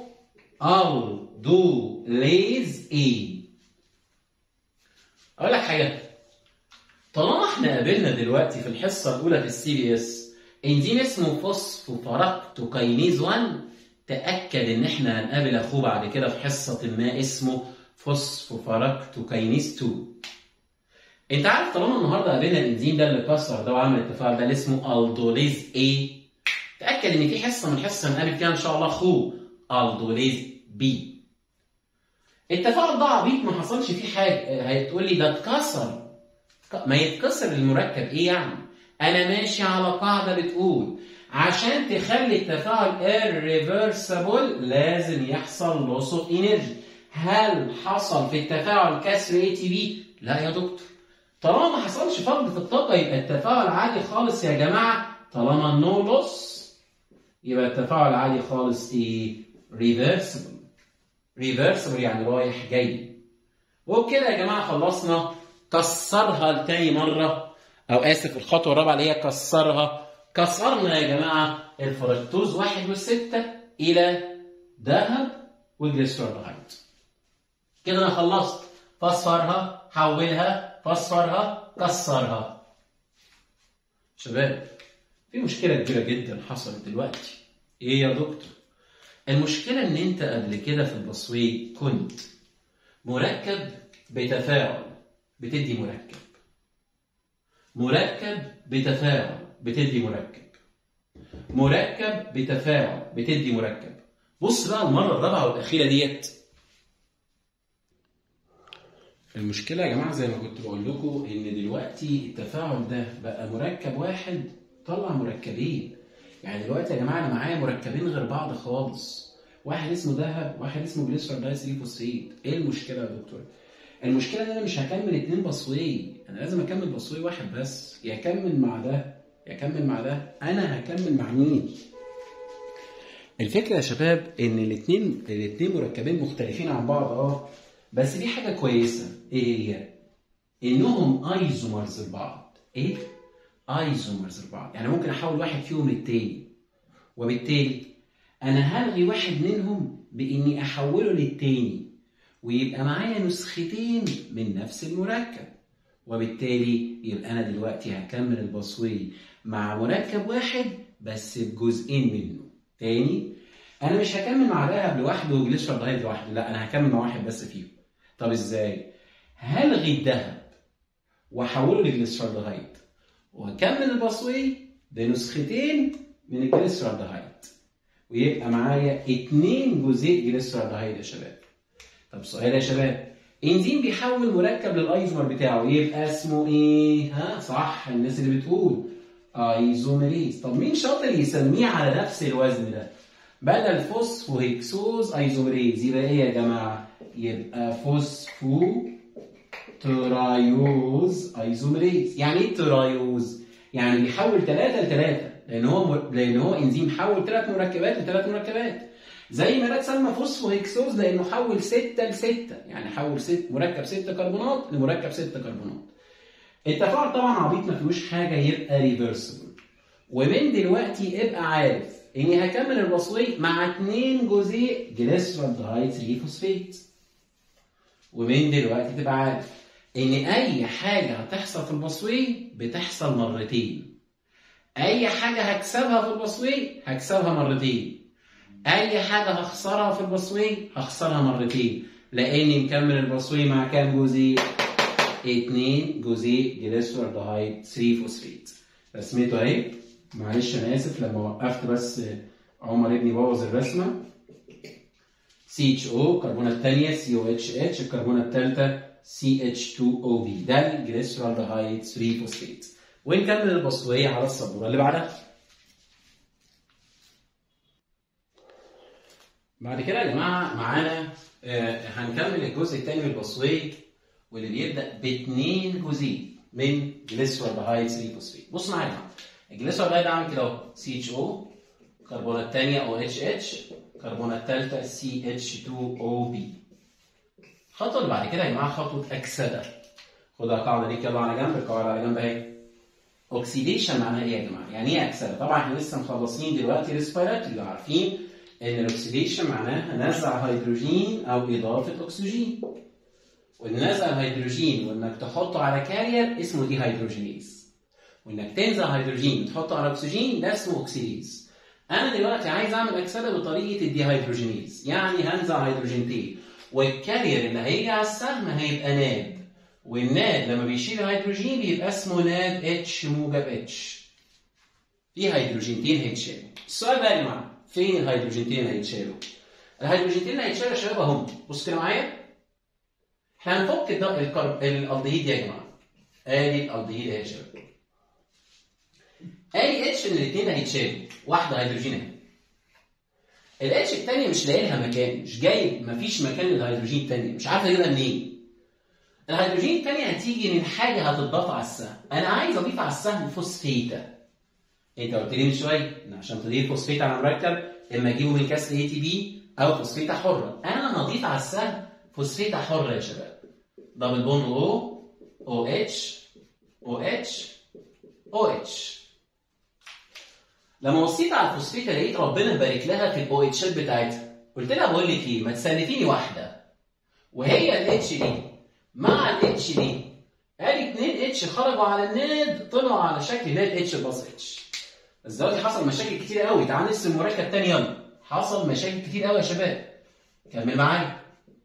الدوليز اي اقول لك حاجه طالما احنا قابلنا دلوقتي في الحصه الاولى في السي بي اس انزيم اسمه فوسفوباراكتوكاينيز 1 تاكد ان احنا هنقابل اخوه بعد كده في حصه ما اسمه فوسفوباراكتوكاينيز 2 انت عارف طالما النهارده قابلنا الانزيم ده اللي كسر ده وعمل التفاعل ده اللي اسمه الدوليز اي تاكد ان في حصه من الحصه هنقابل فيها ان شاء الله اخوه الدوليز بي التفاعل ده عبيط ما حصلش فيه حاجه هتقول لي ده اتكسر ما يتكسر المركب ايه يعني انا ماشي على قاعده بتقول عشان تخلي التفاعل irreversible لازم يحصل loss of energy هل حصل في التفاعل كسر اي تي بي لا يا دكتور طالما ما حصلش فقد في الطاقه يبقى التفاعل عادي خالص يا جماعه طالما نو no لوس يبقى التفاعل عادي خالص ايه reversible reversible يعني رايح جاي وبكده يا جماعه خلصنا كسرها لتاني مرة أو آسف الخطوة الرابعة اللي هي كسرها كسرنا يا جماعة الفركتوز واحد والستة إلى ذهب والجليسرالدهايد كده أنا خلصت فصفرها حولها فصفرها كسرها شباب في مشكلة كبيرة جدا حصلت دلوقتي إيه يا دكتور؟ المشكلة إن أنت قبل كده في البصوي كنت مركب بتفاعل بتدي مركب مركب بتفاعل بتدي مركب مركب بتفاعل بتدي مركب بص بقى المره الرابعه والاخيره ديت المشكله يا جماعه زي ما كنت بقول لكم ان دلوقتي التفاعل ده بقى مركب واحد طلع مركبين يعني دلوقتي يا جماعه انا معايا مركبين غير بعض خالص واحد اسمه ذهب واحد اسمه جليسرال دايسيليفوسفيت ايه المشكله يا دكتور المشكله ان انا مش هكمل اتنين بصوي انا لازم اكمل بصوي واحد بس يا اكمل مع ده يا اكمل مع ده انا هكمل مع مين الفكره يا شباب ان الاثنين الاثنين مركبين مختلفين عن بعض اه بس دي حاجه كويسه ايه هي انهم ايزومرز لبعض ايه ايزومرز لبعض يعني ممكن احول واحد فيهم للتاني وبالتالي انا هلغي واحد منهم باني احوله للتاني ويبقى معايا نسختين من نفس المركب وبالتالي يبقى انا دلوقتي هكمل البصوي مع مركب واحد بس بجزئين منه تاني انا مش هكمل مع ذهب لوحده وجليشر دايت لوحده لا انا هكمل مع واحد بس فيهم طب ازاي هلغي الذهب واحوله لجليسرالدهايد واكمل البصوي بنسختين من الجليسرالدهايد ويبقى معايا اتنين جزيء جليسرالدهايد يا شباب طب سؤال يا شباب انزيم بيحول مركب للايزومر بتاعه يبقى اسمه ايه؟ ها صح الناس اللي بتقول ايزوميريز طب مين شاطر يسميه على نفس الوزن ده؟ بدل فوسفو هيكسوز ايزوميريز يبقى ايه يا جماعه؟ يبقى فوسفو ترايوز ايزوميريز يعني ايه ترايوز؟ يعني بيحول ثلاثة لثلاثة لأن هو لأن هو إنزيم حول ثلاث مركبات لثلاث مركبات زي ما ده اتسمى فوسفو هيكسوز لانه حول 6 ل 6 يعني حول ست مركب 6 كربونات لمركب 6 كربونات. التفاعل طبعا عبيط ما فيهوش حاجه يبقى ريفرسبل. ومن دلوقتي ابقى عارف اني هكمل البصوي مع اثنين جزيء جليسرالدهايد 3 فوسفيت. ومن دلوقتي تبقى عارف ان اي حاجه هتحصل في البصوي بتحصل مرتين. اي حاجه هكسبها في البصوي هكسبها مرتين. اي حاجه هخسرها في البصوي هخسرها مرتين لاني مكمل البصوي مع كام جزيء 2 جزيء جليسرالدهايد 3 فوسفيت رسمته اهي معلش انا اسف لما وقفت بس عمر ابني بوظ الرسمه سي اتش او الكربونه الثانيه سي او اتش اتش الكربونه الثالثه سي اتش 2 او في ده الجليسرالدهايد 3 فوسفيت ونكمل البصويه على السبوره اللي بعدها بعد كده يا جماعه معانا آه، هنكمل الجزء الثاني من البصويت واللي بيبدا باثنين جزيء من جليسرالدهايد 3 فوسفيت بص معايا يا جماعه الجليسرالدهايد عامل كده اهو سي اتش او الكربونه الثانيه او اتش اتش الكربونه الثالثه سي اتش 2 او بي الخطوه اللي بعد كده يا جماعه خطوه اكسده خد القاعده دي كده على جنب القاعده على جنب اهي اوكسيديشن معناها ايه يا جماعه؟ يعني ايه اكسده؟ طبعا احنا لسه مخلصين دلوقتي ريسبيراتوري عارفين ان الاكسيديشن معناها نزع هيدروجين او اضافه اكسجين. والنزع الهيدروجين وانك تحطه على كارير اسمه دي هيدروجينيز. وانك تنزع هيدروجين وتحطه على اكسجين ده اسمه اوكسيديز. انا دلوقتي عايز اعمل اكسده بطريقه الدي هيدروجينيز، يعني هنزع هيدروجينتين والكارير اللي هيجي على السهم هيبقى ناد. والناد لما بيشيل هيدروجين بيبقى اسمه ناد اتش موجب اتش. في هيدروجينتين هيتشالوا. السؤال بقى يا جماعه فين الهيدروجينتين اللي هيتشالوا؟ الهيدروجينتين اللي هيتشالوا يا شباب اهم بص كده معايا. احنا هنفك الد- الكرب الالدهيد دي يا جماعه. ادي الالدهيد اهي يا شباب. ادي اتش من الاثنين هيتشالوا، واحده هيدروجين اهي. الاتش الثانيه مش لاقي لها مكان، مش جايب مفيش مكان للهيدروجين الثانيه، مش عارف اجيبها منين. الهيدروجين الثانيه هتيجي من حاجه هتضاف على السهم، انا عايز اضيف على السهم فوسفيتا. انت قلت لي من شويه ان عشان تضيف فوسفيت على مركب اما اجيبه من كسر اي تي بي او فوسفيتا حره، انا هضيف على السهم فوسفيتا حره يا شباب. دبل بوند او او اتش او اتش او اتش. لما بصيت على الفوسفيتا لقيت ربنا بارك لها في الاو اتشات بتاعتها. قلت لها بقول لك ايه؟ ما تسلفيني واحده. وهي الاتش دي مع الاتش دي ادي 2 اتش خرجوا على الناد طلعوا على شكل ناد اتش بلس اتش بس دلوقتي حصل مشاكل كتير قوي تعال نرسم مركب تاني يلا حصل مشاكل كتير قوي يا شباب كمل معايا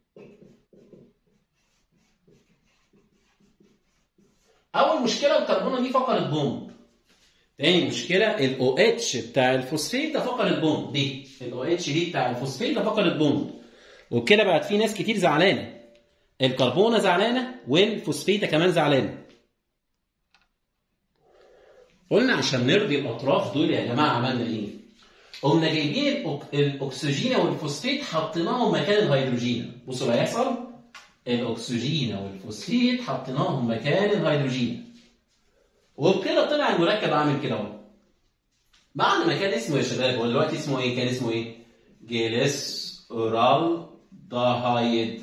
اول مشكله الكربونه دي فقدت بوند تاني مشكله الاو اتش بتاع الفوسفيت ده فقد البوند دي الاو اتش دي بتاع الفوسفيت ده فقد البوند وبكده بقت في ناس كتير زعلانه الكربونه زعلانه والفوسفيته كمان زعلانه قلنا عشان نرضي الاطراف دول يا جماعه عملنا ايه قمنا جايبين الأك- الاكسجين والفوسفيت حطيناهم مكان الهيدروجين بصوا اللي هيحصل الاكسجين والفوسفيت حطيناهم مكان الهيدروجين وبكده طلع المركب عامل كده اهو بعد ما كان اسمه يا شباب هو دلوقتي اسمه ايه كان اسمه ايه جليسرال داهايد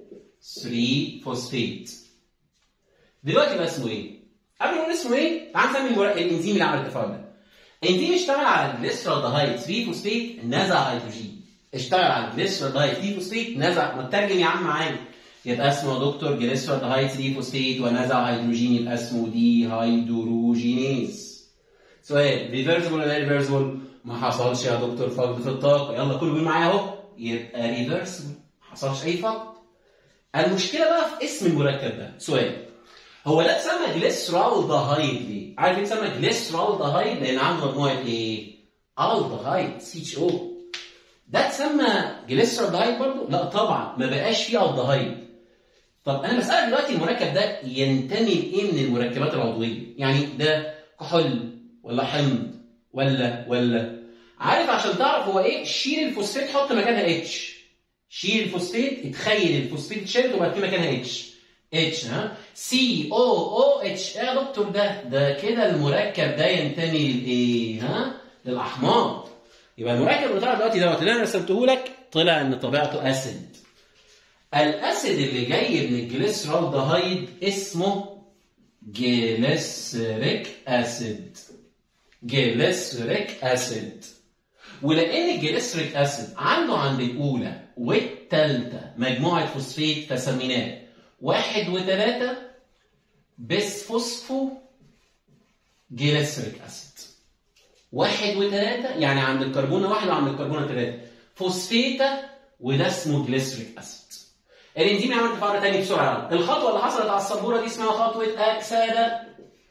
3 فوسفيت دلوقتي بقى اسمه ايه قبل ما نقول اسمه ايه تعال نسمي المركب الانزيم اللي عمل التفاعل ده انزيم اشتغل على الجليسرال داهايد 3 فوسفيت نزع هيدروجين اشتغل على الجليسرال داهايد 3 فوسفيت نزع ما تترجم يا عم معايا يبقى اسمه يا دكتور جليسرال داهايد 3 فوسفيت ونزع هيدروجين يبقى اسمه دي هيدروجينيز سؤال ريفرسبل ولا ريفرسبل ما حصلش يا دكتور فقد في الطاقه يلا كله بيقول معايا اهو يبقى ريفرسبل ما حصلش اي فقد المشكله بقى في اسم المركب ده سؤال هو ده اتسمى جليسرال داهايد ليه؟ عارف ليه اتسمى جليسرال داهايد؟ لان عنده مجموعه ايه؟ الدهايد سي اتش او ده اتسمى جليسرال داهايد برضه؟ لا طبعا ما بقاش فيه الدهايد طب انا بسالك دلوقتي المركب ده ينتمي لايه من المركبات العضويه؟ يعني ده كحول ولا حمض ولا ولا عارف عشان تعرف هو ايه؟ شيل الفوسفات حط مكانها اتش شيل الفوسفات اتخيل الفوسفات اتشالت وبقت في مكانها اتش اتش ها سي او او اتش ايه يا دكتور ده ده كده المركب ده ينتمي لايه ها للاحماض يبقى المركب بتاع دلوقتي دوت اللي انا رسمته لك طلع ان طبيعته اسيد الاسيد اللي جاي من الجليسرال دهايد اسمه جليسريك اسيد جليسريك اسيد ولان الجليسريك اسيد عنده عند الاولى والثالثه مجموعه فوسفيت فسميناه واحد وثلاثه بسفوسفو جليسريك اسيد واحد وثلاثه يعني عند الكربونه واحد وعند الكربونه ثلاثه فوسفيتا وده اسمه جليسريك اسيد الانزيم يعمل تفاعل تاني بسرعه الخطوه اللي حصلت على السبوره دي اسمها خطوه اكسده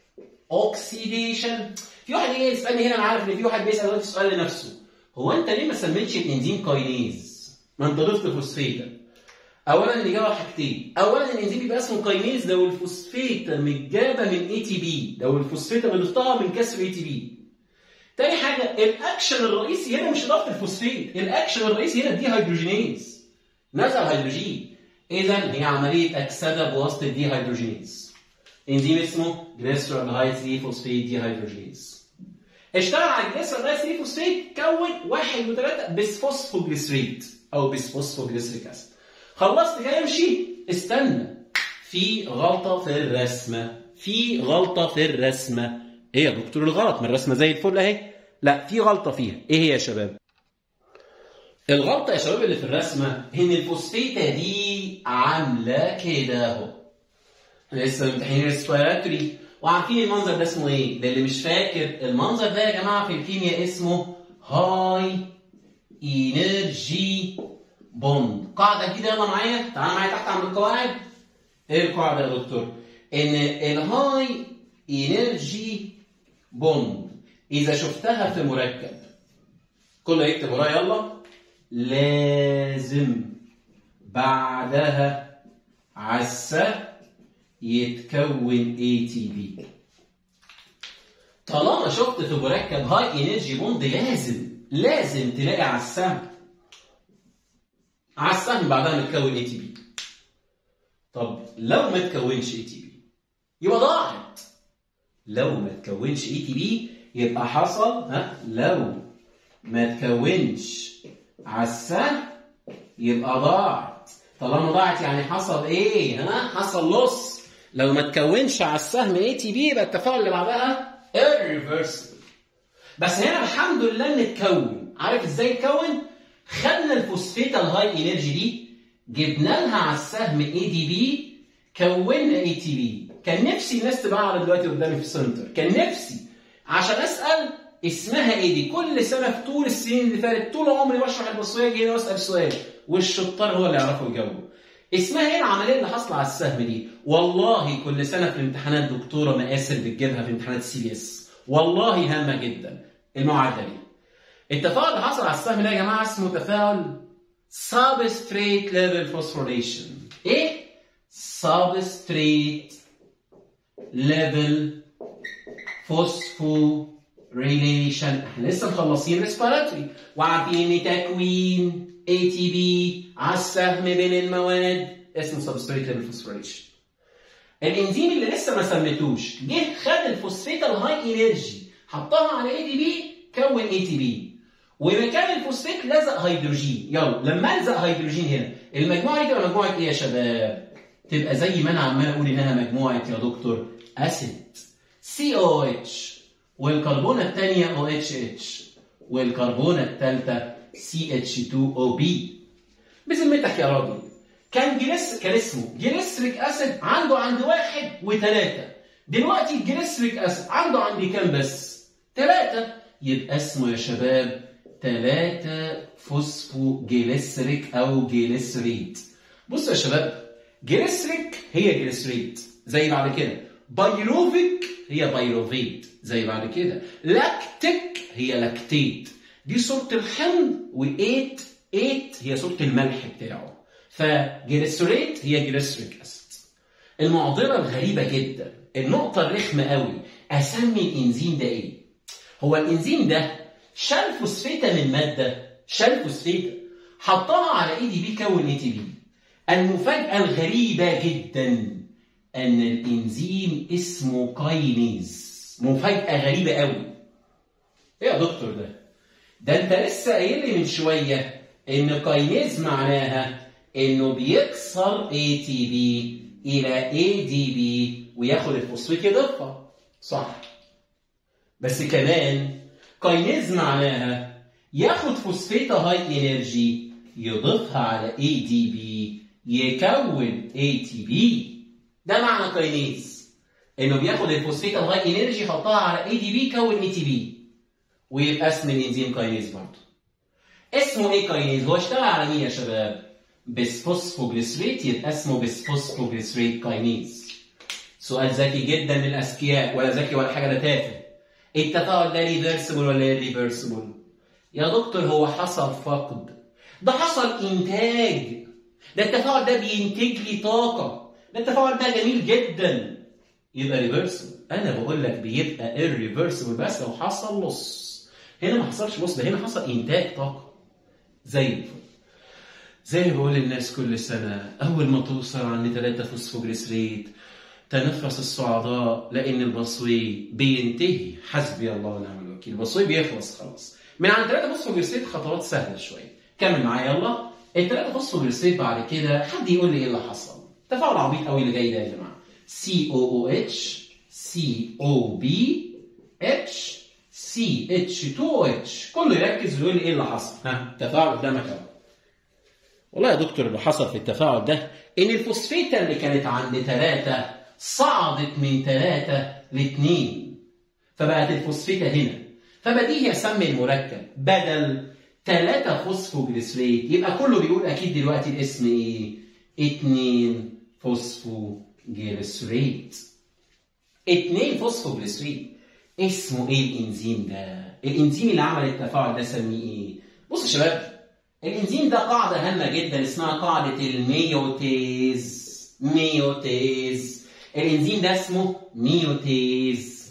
اوكسيديشن في واحد يجي يسالني هنا انا عارف ان في واحد بيسال دلوقتي السؤال لنفسه هو انت ليه ما سميتش الانزيم كاينيز ما انت ضفت فوسفيتا اولا الاجابه حاجتين اولا الانزيم بيبقى اسمه كاينيز لو الفوسفيتا متجابه من اي تي بي لو الفوسفيتا اللي ضفتها من كسر اي تي بي تاني حاجه الاكشن الرئيسي هنا مش اضافه الفوسفيت الاكشن الرئيسي هنا دي هيدروجينيز نزل هيدروجين اذا هي عمليه اكسده بواسطه الدي هيدروجينيز انزيم اسمه جليسرالدهايد 3 فوسفيت دي هيدروجينيز اشتغل على الجليسرالدهايد 3 فوسفيت كون واحد وثلاثه بسفوسفوجليسريت او بسفوسفوجليسريك اسيد خلصت كده امشي استنى في غلطه في الرسمه في غلطه في الرسمه ايه يا دكتور الغلط ما الرسمه زي الفل اهي لا في غلطه فيها ايه هي يا شباب الغلطه يا شباب اللي في الرسمه ان الفوسفيته دي عامله كده اهو لسه امتحانين ريسبيراتوري وعارفين المنظر ده اسمه ايه ده اللي مش فاكر المنظر ده يا جماعه في الكيمياء اسمه هاي انرجي بوند قاعده جديده يلا معايا تعالى معايا تحت عند القواعد ايه القاعده يا دكتور ان الهاي انرجي بوند اذا شفتها في مركب كله يكتب ورايا يلا لازم بعدها عسة يتكون اي تي بي طالما شفت في مركب هاي انرجي بوند لازم لازم تلاقي على السهم على السهم بعدها متكون اي تي بي طب لو ما تكونش اي تي بي يبقى ضاعت لو ما تكونش اي تي بي يبقى حصل ها لو ما تكونش على السهم يبقى ضاعت طالما ضاعت يعني حصل ايه ها حصل لص لو ما تكونش على السهم اي تي بي يبقى التفاعل اللي بعدها irreversible بس هنا الحمد لله ان اتكون عارف ازاي اتكون خدنا الفوسفيت الهاي انرجي دي جبنا لها على السهم اي دي بي كونا اي تي بي كان نفسي الناس تبقى على دلوقتي قدامي في السنتر كان نفسي عشان اسال اسمها ايه دي كل سنه في طول السنين اللي فاتت طول عمري بشرح البصريه جاي واسال سؤال والشطار هو اللي يعرفوا يجاوبوا اسمها ايه العمليه اللي حاصله على السهم دي والله كل سنه في الامتحانات دكتوره مقاسر بتجيبها في امتحانات السي بي اس والله هامه جدا المعادله دي التفاعل اللي حصل على السهم ده يا جماعه اسمه تفاعل substrate level phosphorylation ايه substrate level phosphorylation احنا لسه مخلصين ريسبيراتوري وعارفين ان تكوين اي تي بي على السهم بين المواد اسمه substrate level phosphorylation الانزيم اللي لسه ما سميتوش جه خد الفوسفيت الهاي انرجي حطها على اي تي بي كون اي تي بي ومكان الفوسفيت لزق هيدروجين يلا لما الزق هيدروجين هنا المجموعه دي تبقى مجموعه ايه يا شباب تبقى زي ما انا عمال اقول انها مجموعه يا دكتور اسيد سي او اتش والكربونه الثانيه او اتش اتش والكربونه الثالثه سي اتش 2 او بي بذمتك يا راجل كان جلس كان اسمه جليسريك اسيد عنده عند واحد وثلاثه دلوقتي الجليسريك اسيد عنده عندي كام بس؟ ثلاثه يبقى اسمه يا شباب 3 فوسفو جليسريك او جليسريت بصوا يا شباب جليسريك هي جليسريت زي بعد كده بايروفيك هي بايروفيت زي بعد كده لاكتيك هي لاكتيت دي صورة الحمض و8 8 هي صورة الملح بتاعه فجليسريت هي جليسريك اسيد المعضلة الغريبة جدا النقطة الرخمة قوي اسمي الانزيم ده ايه هو الانزيم ده شال فوسفيتا من ماده شال فوسفيتا حطها على اي دي بي كون اي تي بي المفاجاه الغريبه جدا ان الانزيم اسمه كاينيز مفاجاه غريبه قوي ايه يا دكتور ده ده انت لسه قايل لي من شويه ان كاينيز معناها انه بيكسر اي تي بي الى اي دي بي وياخد الفوسفيت يضيفها صح بس كمان كاينيز معناها ياخد فوسفيتا هاي انرجي يضيفها على اي دي بي يكون اي تي بي ده معنى كاينيز انه بياخد الفوسفيتا الهاي انرجي يحطها على اي دي بي يكون اي تي بي ويبقى اسم الانزيم كاينيز برضه اسمه ايه كاينيز هو اشتغل على مين يا شباب بسفوسفوجليسريت يبقى اسمه بسفوسفوجليسريت كاينيز سؤال ذكي جدا للاذكياء ولا ذكي ولا حاجه ده تافه التفاعل ده ريفرسبل ولا ريفرسبل؟ يا دكتور هو حصل فقد ده حصل انتاج ده التفاعل ده بينتج لي طاقه ده التفاعل ده جميل جدا يبقى ريفرسبل انا بقول لك بيبقى irreversible بس لو حصل لص هنا ما حصلش بص ده هنا حصل انتاج طاقه زي الفل زي ما بقول للناس كل سنه اول ما توصل عند 3 فوسفوجليسريت تنفس الصعداء لان البصوي بينتهي حسبي الله ونعم الوكيل البصوي بيخلص خلاص من عند 3 فوسفوجليسريت خطوات سهله شويه كمل معايا يلا الثلاثه فوسفوجليسريت بعد كده حد يقول لي ايه اللي حصل تفاعل عبيط قوي اللي جاي ده يا جماعه سي او او اتش سي او بي اتش سي اتش 2 او اتش كله يركز ويقول لي ايه اللي حصل ها تفاعل قدامك اهو والله يا دكتور اللي حصل في التفاعل ده ان الفوسفيتا اللي كانت عند ثلاثة صعدت من ثلاثة لاثنين فبقت الفوسفيتا هنا فبديهي اسمي المركب بدل 3 فوسفوجليسريت يبقى كله بيقول اكيد دلوقتي الاسم ايه 2 فوسفوجليسريت 2 فوسفوجليسريت اسمه ايه الانزيم ده الانزيم اللي عمل التفاعل ده سميه ايه بصوا يا شباب الانزيم ده قاعده هامه جدا اسمها قاعده الميوتيز ميوتيز الانزيم ده اسمه ميوتيز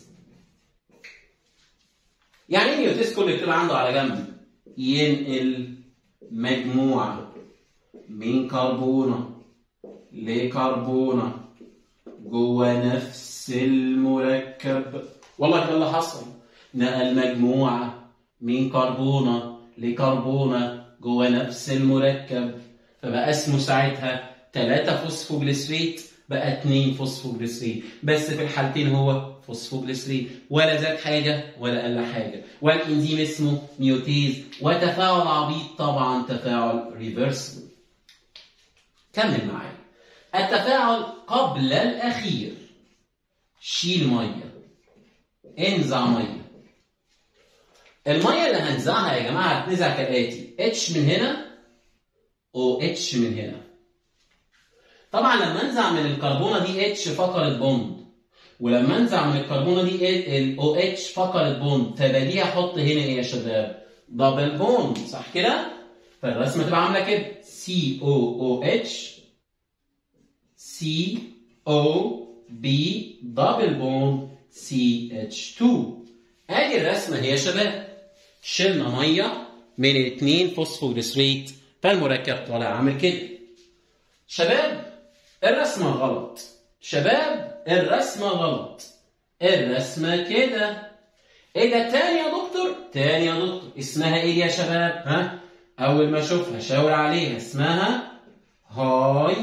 يعني ايه ميوتيز كل يكتب عنده على جنب ينقل مجموعه من كربونه لكربونه جوه نفس المركب والله ده اللي حصل نقل مجموعه من كربونه لكربونه جوه نفس المركب فبقى اسمه ساعتها 3 فوسفوجليسريت بقى 2 فوسفوجليسريت بس في الحالتين هو فوسفوجليسريت ولا زاد حاجه ولا قل حاجه والانزيم اسمه ميوتيز وتفاعل عبيط طبعا تفاعل ريفرسبل كمل معايا التفاعل قبل الاخير شيل ميه انزع ميه الميه اللي هنزعها يا جماعه هتنزع كالاتي اتش من هنا او اتش من هنا طبعا لما انزع من الكربونه دي اتش فقرت بوند ولما انزع من الكربونه دي الاو اتش فقرت بوند فبديهي احط هنا ايه يا شباب دبل بوند صح كده فالرسمه تبقى عامله كده سي او او اتش سي او بي دبل بوند سي اتش 2 ادي الرسمه هي يا شباب شلنا ميه من الاثنين فوسفوجليسريت فالمركب طالع عامل كده شباب الرسمه غلط شباب الرسمه غلط الرسمه كده ايه ده تاني يا دكتور تاني يا دكتور اسمها ايه يا شباب ها اول ما اشوفها شاور عليها اسمها هاي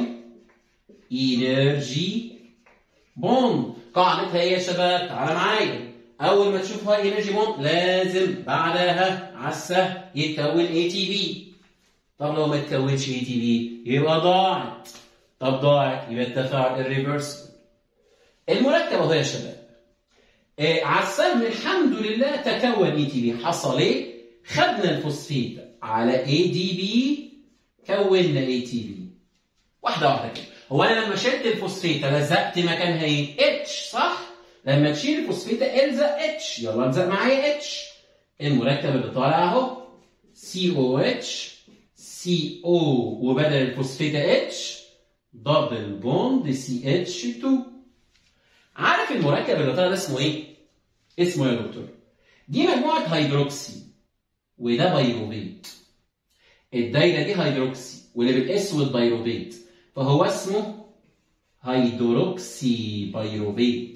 انرجي بوند قاعدتها ايه يا شباب تعالى معايا اول ما تشوف هاي انرجي بوند لازم بعدها على السهم يتكون اي تي بي طب لو ما تكونش اي تي بي يبقى ضاعت طب ضاعت يبقى التفاعل الريفرسبل المركب اهو يا شباب آه على السهم الحمد لله تكون اي تي بي حصل ايه؟ خدنا الفوسفيت على اي دي بي كونا اي تي بي واحده واحده كده هو انا لما شلت الفوسفيت لزقت مكانها ايه؟ اتش صح؟ لما تشيل الفوسفيتا الزق اتش يلا الزق معايا اتش المركب اللي طالع اهو سي او اتش سي او وبدل الفوسفيتا اتش دبل بوند سي اتش 2 عارف المركب اللي طالع ده اسمه ايه؟ اسمه يا دكتور دي مجموعه هيدروكسي وده بيروبيت الدايره دي هيدروكسي واللي بالاسود بيروبيت فهو اسمه هيدروكسي بيروبيت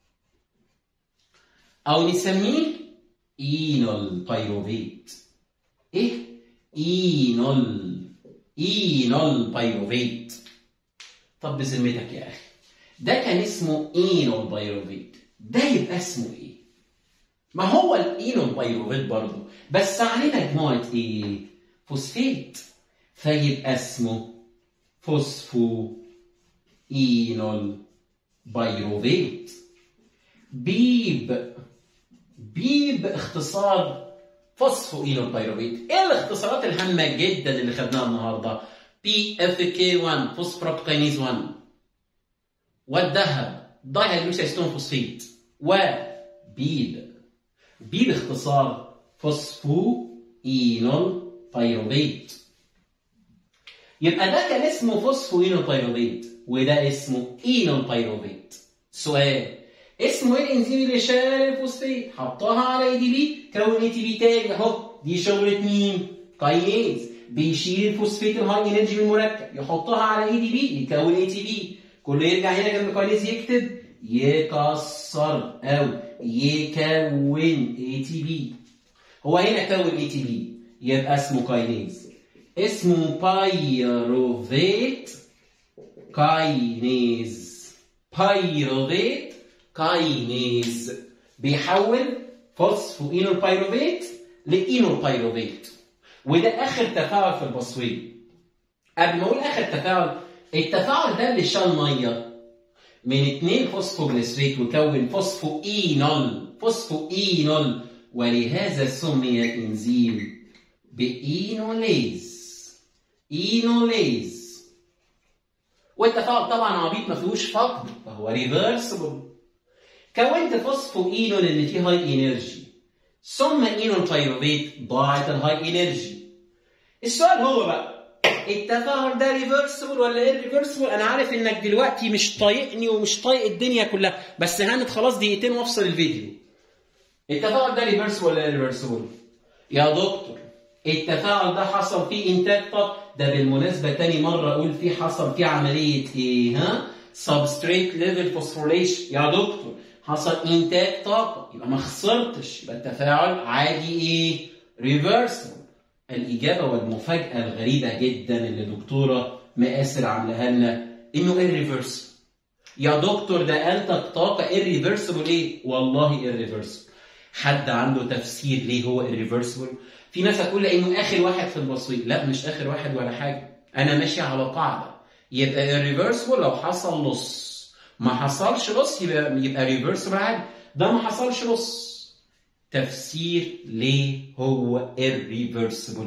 او نسميه اينول بيروفيت ايه اينول اينول بيروفيت طب بذمتك يا اخي ده كان اسمه اينول بيروفيت ده يبقى اسمه ايه ما هو الاينول بيروفيت برضه بس عليه مجموعه ايه فوسفيت فيبقى اسمه فوسفو اينول بيروفيت بيب بيب اختصار فوسفو اينول بيروفيت ايه الاختصارات الهامه جدا اللي خدناها النهارده بي اف كي 1 فوسفروبكينيز 1 والذهب دايهيدروكسيستون فوسفيت وبيب بيب اختصار فوسفو اينول بيروفيت يبقى ده كان اسمه فوسفو اينول بيروفيت وده اسمه اينول بيروفيت سؤال اسمه ايه الانزيم اللي شال الفوسفات حطها على اي دي بي كون اي تي بي تاني اهو دي شغله مين كاينيز بيشيل الفوسفات الهاي انرجي من المركب يحطها على اي دي بي يكون اي تي بي كله يرجع هنا جنب كاينيز يكتب يكسر او يكون اي تي بي هو هنا كون اي تي بي يبقى اسمه كاينيز اسمه بايروفيت كاينيز بايروفيت كاينيز بيحول فوسفوينول بايروفيت لاينول بايروفيت وده اخر تفاعل في البصويه قبل ما اقول اخر تفاعل التفاعل ده اللي شال ميه من اثنين فوسفوجليسريت وكون فوسفوينول فوسفوينول ولهذا سمي الانزيم بإينوليز إينوليز والتفاعل طبعا عبيط ما فيهوش فقد فهو ريفرسبل كونت فوسفوينول اللي فيه هاي انرجي ثم اينول بايروفيت ضاعت الهاي انرجي السؤال هو بقى التفاعل ده ريفرسبل ولا ايه ريفرسبل انا عارف انك دلوقتي مش طايقني ومش طايق الدنيا كلها بس هانت خلاص دقيقتين وافصل الفيديو التفاعل ده ريفرسبل ولا ريفرسبل يا دكتور التفاعل ده حصل فيه انتاج طاقه ده بالمناسبه تاني مره اقول فيه حصل فيه عمليه ايه ها سبستريت ليفل فوسفوريليشن يا دكتور حصل انتاج طاقه يبقى ما خسرتش يبقى التفاعل عادي ايه ريفرسبل الاجابه والمفاجاه الغريبه جدا اللي دكتوره مآسر عاملاها لنا انه irreversible يا دكتور ده انتج طاقه irreversible ايه والله irreversible حد عنده تفسير ليه هو irreversible في ناس هتقول لانه اخر واحد في البسيط لا مش اخر واحد ولا حاجه انا ماشي على قاعده يبقى irreversible لو حصل لص ما حصلش لص يبقى يبقى ريفرسبل عادي ده ما حصلش لص تفسير ليه هو irreversible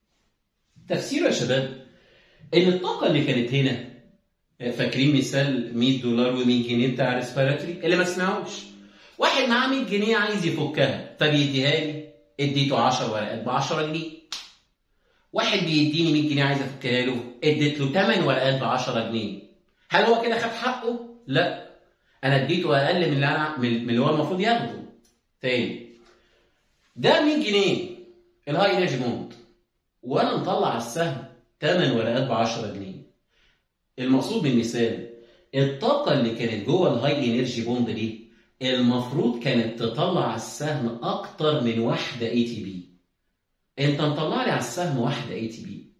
تفسيره يا شباب ان الطاقه اللي كانت هنا فاكرين مثال 100 دولار و100 جنيه بتاع ريسبيراتوري اللي ما سمعوش واحد معاه 100 جنيه عايز يفكها فبيديها لي اديته 10 ورقات ب 10 جنيه واحد بيديني 100 جنيه عايز افكها له اديت له 8 ورقات ب 10 جنيه هل هو كده خد حقه؟ لا انا اديته اقل من اللي انا من اللي هو المفروض ياخده تاني ده 100 جنيه الهاي انرجي بوند وانا مطلع على السهم 8 ورقات ب 10 جنيه المقصود بالمثال الطاقة اللي كانت جوه الهاي انرجي بوند دي المفروض كانت تطلع على السهم اكتر من واحدة اي تي بي انت مطلع لي على السهم واحدة اي تي بي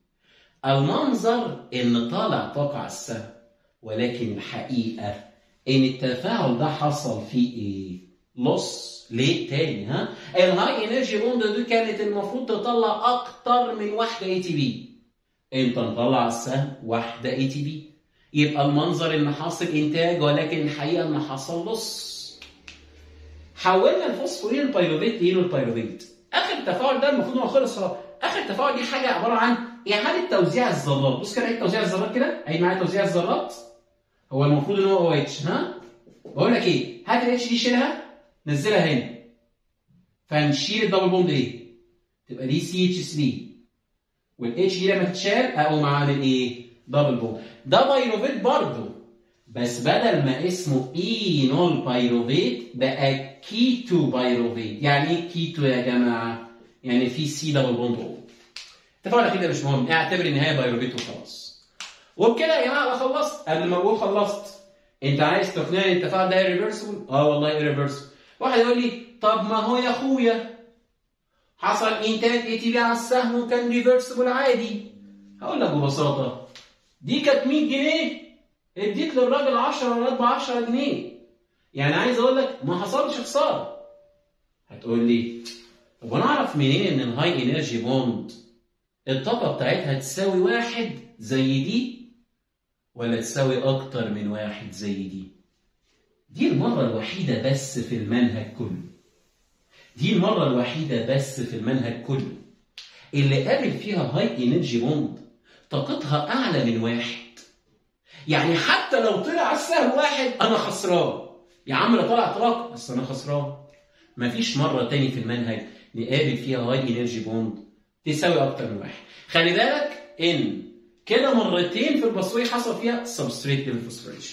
المنظر ان طالع طاقة على السهم ولكن الحقيقة ان التفاعل ده حصل فيه ايه لص ليه تاني ها الهاي انرجي بوند دي كانت المفروض تطلع اكتر من واحدة اي تي بي انت مطلع على السهم واحدة اي تي بي يبقى المنظر ان حاصل انتاج ولكن الحقيقة ان حصل لص حولنا الفوسفورين البيروفيت لينو البيروفيت اخر تفاعل ده المفروض هو خلص خلاص اخر تفاعل دي حاجه عباره عن اعاده توزيع الذرات بص كده عيد توزيع الذرات كده عيد معايا توزيع الذرات هو المفروض ان هو او اتش ها بقول لك ايه هات الاتش دي شيلها نزلها هنا فنشيل الدبل بوند دي تبقى دي سي اتش 3 والاتش دي لما تتشال اقوم عامل ايه دبل بوند ده بايروفيت برضه بس بدل ما اسمه اينول بايروفيت بقى كيتو بايروفيت يعني ايه كيتو يا جماعه يعني في سي دبل بوند او اتفقنا كده مش مهم اعتبر ان هي بايروفيت وخلاص وبكده يا جماعه انا خلصت قبل ما اقول خلصت انت عايز تقنعني التفاعل ده ريفرسبل اه والله ريفرسبل واحد يقول لي طب ما هو يا اخويا حصل انتاج اي تي بي على السهم وكان ريفرسبل عادي هقول لك ببساطه دي كانت 100 جنيه اديت للراجل 10 ورقات ب 10 جنيه يعني عايز اقول لك ما حصلش خساره هتقول لي طب انا اعرف منين ان الهاي انرجي بوند الطاقه بتاعتها تساوي واحد زي دي ولا تساوي اكتر من واحد زي دي دي المره الوحيده بس في المنهج كله دي المره الوحيده بس في المنهج كله اللي قابل فيها هاي انرجي بوند طاقتها اعلى من واحد يعني حتى لو طلع السهم واحد انا خسران يا عم لو طلع طاقه بس انا خسران مفيش مره تاني في المنهج نقابل فيها هاي انرجي بوند تساوي اكتر من واحد خلي بالك ان كده مرتين في البصويه حصل فيها سبستريت ليفل فوسفوريشن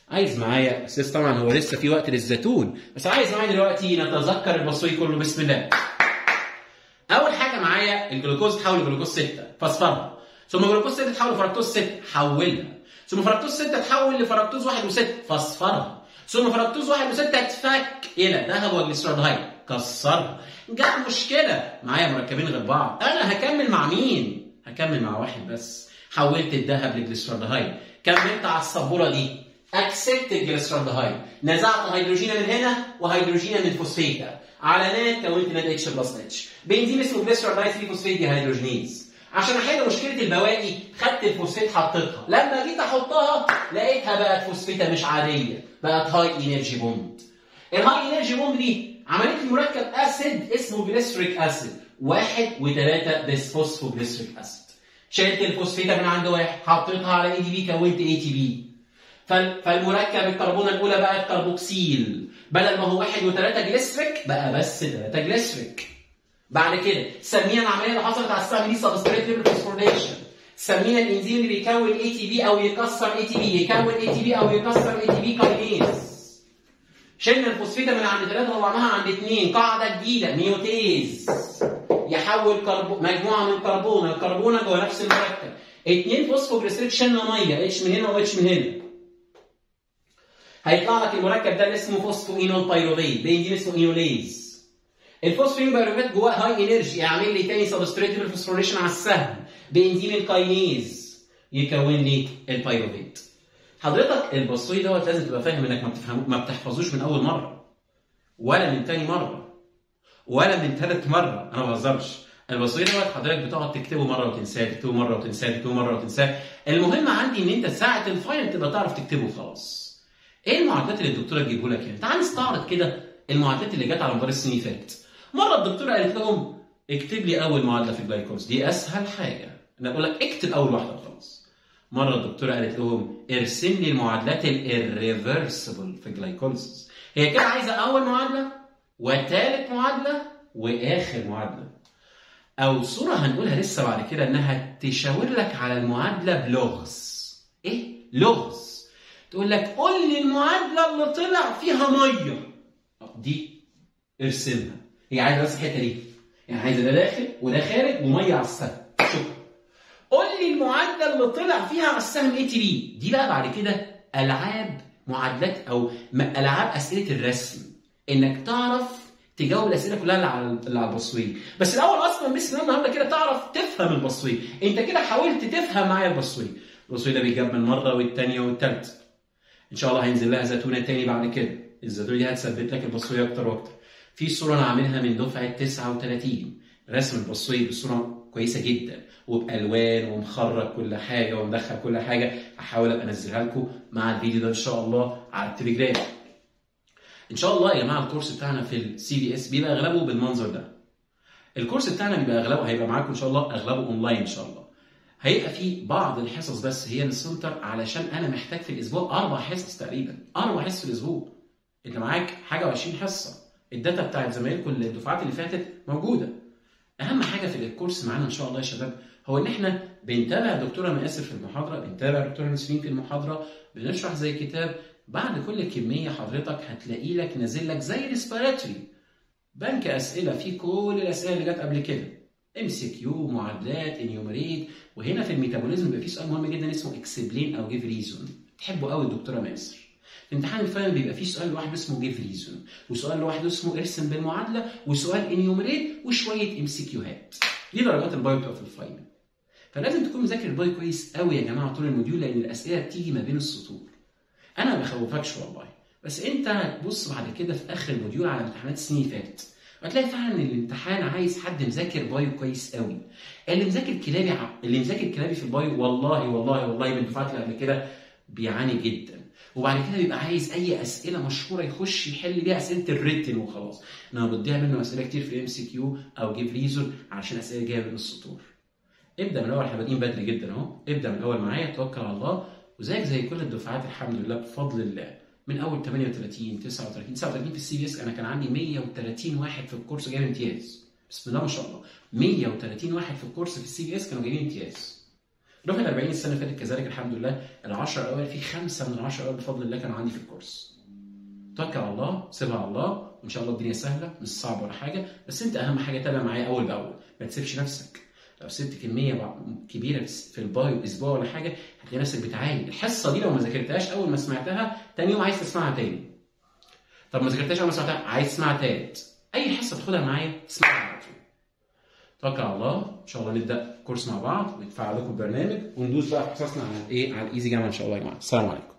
عايز معايا اساس طبعا هو لسه في وقت للزيتون بس عايز معايا دلوقتي نتذكر البصوي كله بسم الله اول حاجه معايا الجلوكوز تحول لجلوكوز 6 فاصفرها ثم جلوكوز 6 تحول لفركتوز 6 حولها ثم فركتوز 6 تحول لفركتوز 1 و6 فاصفرها ثم فركتوز 1 و6 تفك الى ذهب وجليسرالدهايد كسرها جت مشكله معايا مركبين غير بعض انا هكمل مع مين هكمل مع واحد بس حولت الذهب لجليسرالدهايد كملت على السبوره دي اكسبت الجليسرالدهايد نزعت هيدروجين من هنا وهيدروجين من فوسفيتا على نات كونت نات اتش بلس اتش بنزين اسمه جليسرالدهايد 3 فوسفيت دي هيدروجينيز عشان احل مشكله البواقي خدت الفوسفيت حطيتها لما جيت احطها لقيتها بقت فوسفيته مش عاديه بقت هاي انرجي بوند الهاي انرجي بوند دي عملت لي مركب اسيد اسمه جليسريك اسيد واحد وثلاثه بسفوسفوجليسريك اسيد شلت الفوسفيته من عند واحد حطيتها على اي دي بي كونت اي تي بي فالمركب الكربونه الاولى بقت كربوكسيل بدل ما هو واحد وثلاثه جليسريك بقى بس ثلاثه جليسريك بعد كده سمينا العمليه اللي حصلت على السهم دي سبستريت ليبر فوسفوريليشن سمينا الانزيم اللي بيكون اي تي بي او يكسر اي تي بي يكون اي تي بي او يكسر اي تي بي كاينيز شلنا الفوسفيته من عند ثلاثه طلعناها عند اثنين قاعده جديده ميوتيز يحول كربو مجموعه من كربون الكربونه جوه نفس المركب اثنين فوسفوجليسريت شلنا ميه اتش من هنا واتش من هنا هيطلع لك المركب ده اللي اسمه فوسفو اينول بايروفيت بينزيم اسمه اينوليز الفوسفين بايروفيت جواه هاي انرجي يعمل لي تاني سبستريتيف فوسفوريليشن على السهم بانزيم الكاينيز يكون لي البايروفيت حضرتك البصوي دوت لازم تبقى فاهم انك ما بتفهم ما بتحفظوش من اول مره ولا من تاني مره ولا من ثالث مره انا ما بهزرش البصوي دوت حضرتك بتقعد تكتبه مره وتنساه تكتبه مره وتنساه تكتبه مره وتنساه المهم عندي ان انت ساعه الفاينل تبقى تعرف تكتبه خلاص ايه المعادلات اللي الدكتوره تجيبه لك يعني تعال نستعرض كده المعادلات اللي جت على مدار السنين اللي فاتت مره الدكتوره قالت لهم اكتب لي اول معادله في الجلايكوز دي اسهل حاجه انا بقول لك اكتب اول واحده وخلاص مره الدكتوره قالت لهم ارسم لي المعادلات الريفرسبل في الجلايكوليسيس هي كده عايزه اول معادله وثالث معادله واخر معادله او صوره هنقولها لسه بعد كده انها تشاور لك على المعادله بلغز ايه لغز تقول لك قول لي المعادله اللي طلع فيها ميه دي ارسمها هي عايزه بس الحته دي يعني عايزه ده داخل وده خارج وميه على السهم شكرا قول لي المعادله اللي طلع فيها على السهم اي تي بي دي بقى بعد كده العاب معادلات او العاب اسئله الرسم انك تعرف تجاوب الاسئله كلها اللي على اللي على البصويه بس الاول اصلا بسم الله النهارده كده تعرف تفهم البصويه انت كده حاولت تفهم معايا البصويه البصويه ده بيتجاب من مره والثانيه والثالثه ان شاء الله هينزل لها زيتونه تاني بعد كده الزيتونه دي هتثبت لك البصويه اكتر واكتر في صوره انا عاملها من دفعه 39 رسم البصويه بصوره كويسه جدا وبالوان ومخرج كل حاجه ومدخل كل حاجه هحاول ابقى انزلها لكم مع الفيديو ده ان شاء الله على التليجرام ان شاء الله يا جماعه الكورس بتاعنا في السي بي اس بيبقى اغلبه بالمنظر ده الكورس بتاعنا بيبقى اغلبه هيبقى معاكم ان شاء الله اغلبه اونلاين ان شاء الله هيبقى في بعض الحصص بس هي السنتر علشان انا محتاج في الاسبوع اربع حصص تقريبا اربع حصص في الاسبوع انت معاك حاجه و20 حصه الداتا بتاعت زمايلكم الدفعات اللي فاتت موجوده اهم حاجه في الكورس معانا ان شاء الله يا شباب هو ان احنا بنتابع دكتوره مآسر في المحاضره بنتابع دكتوره نسرين في المحاضره بنشرح زي كتاب بعد كل كميه حضرتك هتلاقي لك نازل لك زي ريسبيراتوري بنك اسئله فيه كل الاسئله اللي جت قبل كده ام سي كيو معادلات انيومريت وهنا في الميتابوليزم بيبقى في سؤال مهم جدا اسمه اكسبلين او جيف ريزون تحبه قوي الدكتوره ماسر في امتحان الفاينل بيبقى فيه سؤال لوحده اسمه جيف ريزون وسؤال لوحده اسمه ارسم بالمعادله وسؤال انيومريت وشويه ام سي كيوهات دي درجات البايو بتبقى في الفاينل فلازم تكون مذاكر البايو كويس قوي يا جماعه طول الموديول لان الاسئله بتيجي ما بين السطور انا ما بخوفكش والله بس انت هتبص بعد كده في اخر الموديول على امتحانات السنين اللي فاتت هتلاقي فعلا ان الامتحان عايز حد مذاكر بايو كويس قوي اللي مذاكر كلابي اللي مذاكر كلابي في البايو والله والله والله من الدفعات اللي قبل كده بيعاني جدا وبعد كده بيبقى عايز اي اسئله مشهوره يخش يحل بيها اسئله الريتن وخلاص انما بتضيع منه اسئله كتير في ام سي كيو او جيف ريزون عشان اسئله جايه من السطور ابدا من الاول احنا بادئين بدري جدا اهو ابدا من الاول معايا توكل على الله وزيك زي كل الدفعات الحمد لله بفضل الله من اول 38 39 39 في السي بي اس انا كان عندي 130 واحد في الكورس جايب امتياز بسم الله ما شاء الله 130 واحد في الكورس في السي بي اس كانوا جايبين امتياز دفعه 40 السنه اللي فاتت كذلك الحمد لله ال 10 الاوائل في خمسه من ال 10 الاوائل بفضل الله كانوا عندي في الكورس توكل على الله سيبها على الله وان شاء الله الدنيا سهله مش صعبه ولا حاجه بس انت اهم حاجه تابع معايا اول باول ما تسيبش نفسك لو سبت كميه كبيره في البايو اسبوع ولا حاجه هتلاقي نفسك بتعاني الحصه دي لو ما ذاكرتهاش اول ما سمعتها تاني يوم عايز تسمعها تاني طب ما ذاكرتهاش اول ما سمعتها عايز تسمعها تالت اي حصه تاخدها معايا تسمعها على طول توكل على الله ان شاء الله نبدا كورس مع بعض ونتفاعل لكم البرنامج وندوس بقى في حصصنا على الايه على الايزي جامعه ان شاء الله يا جماعه السلام عليكم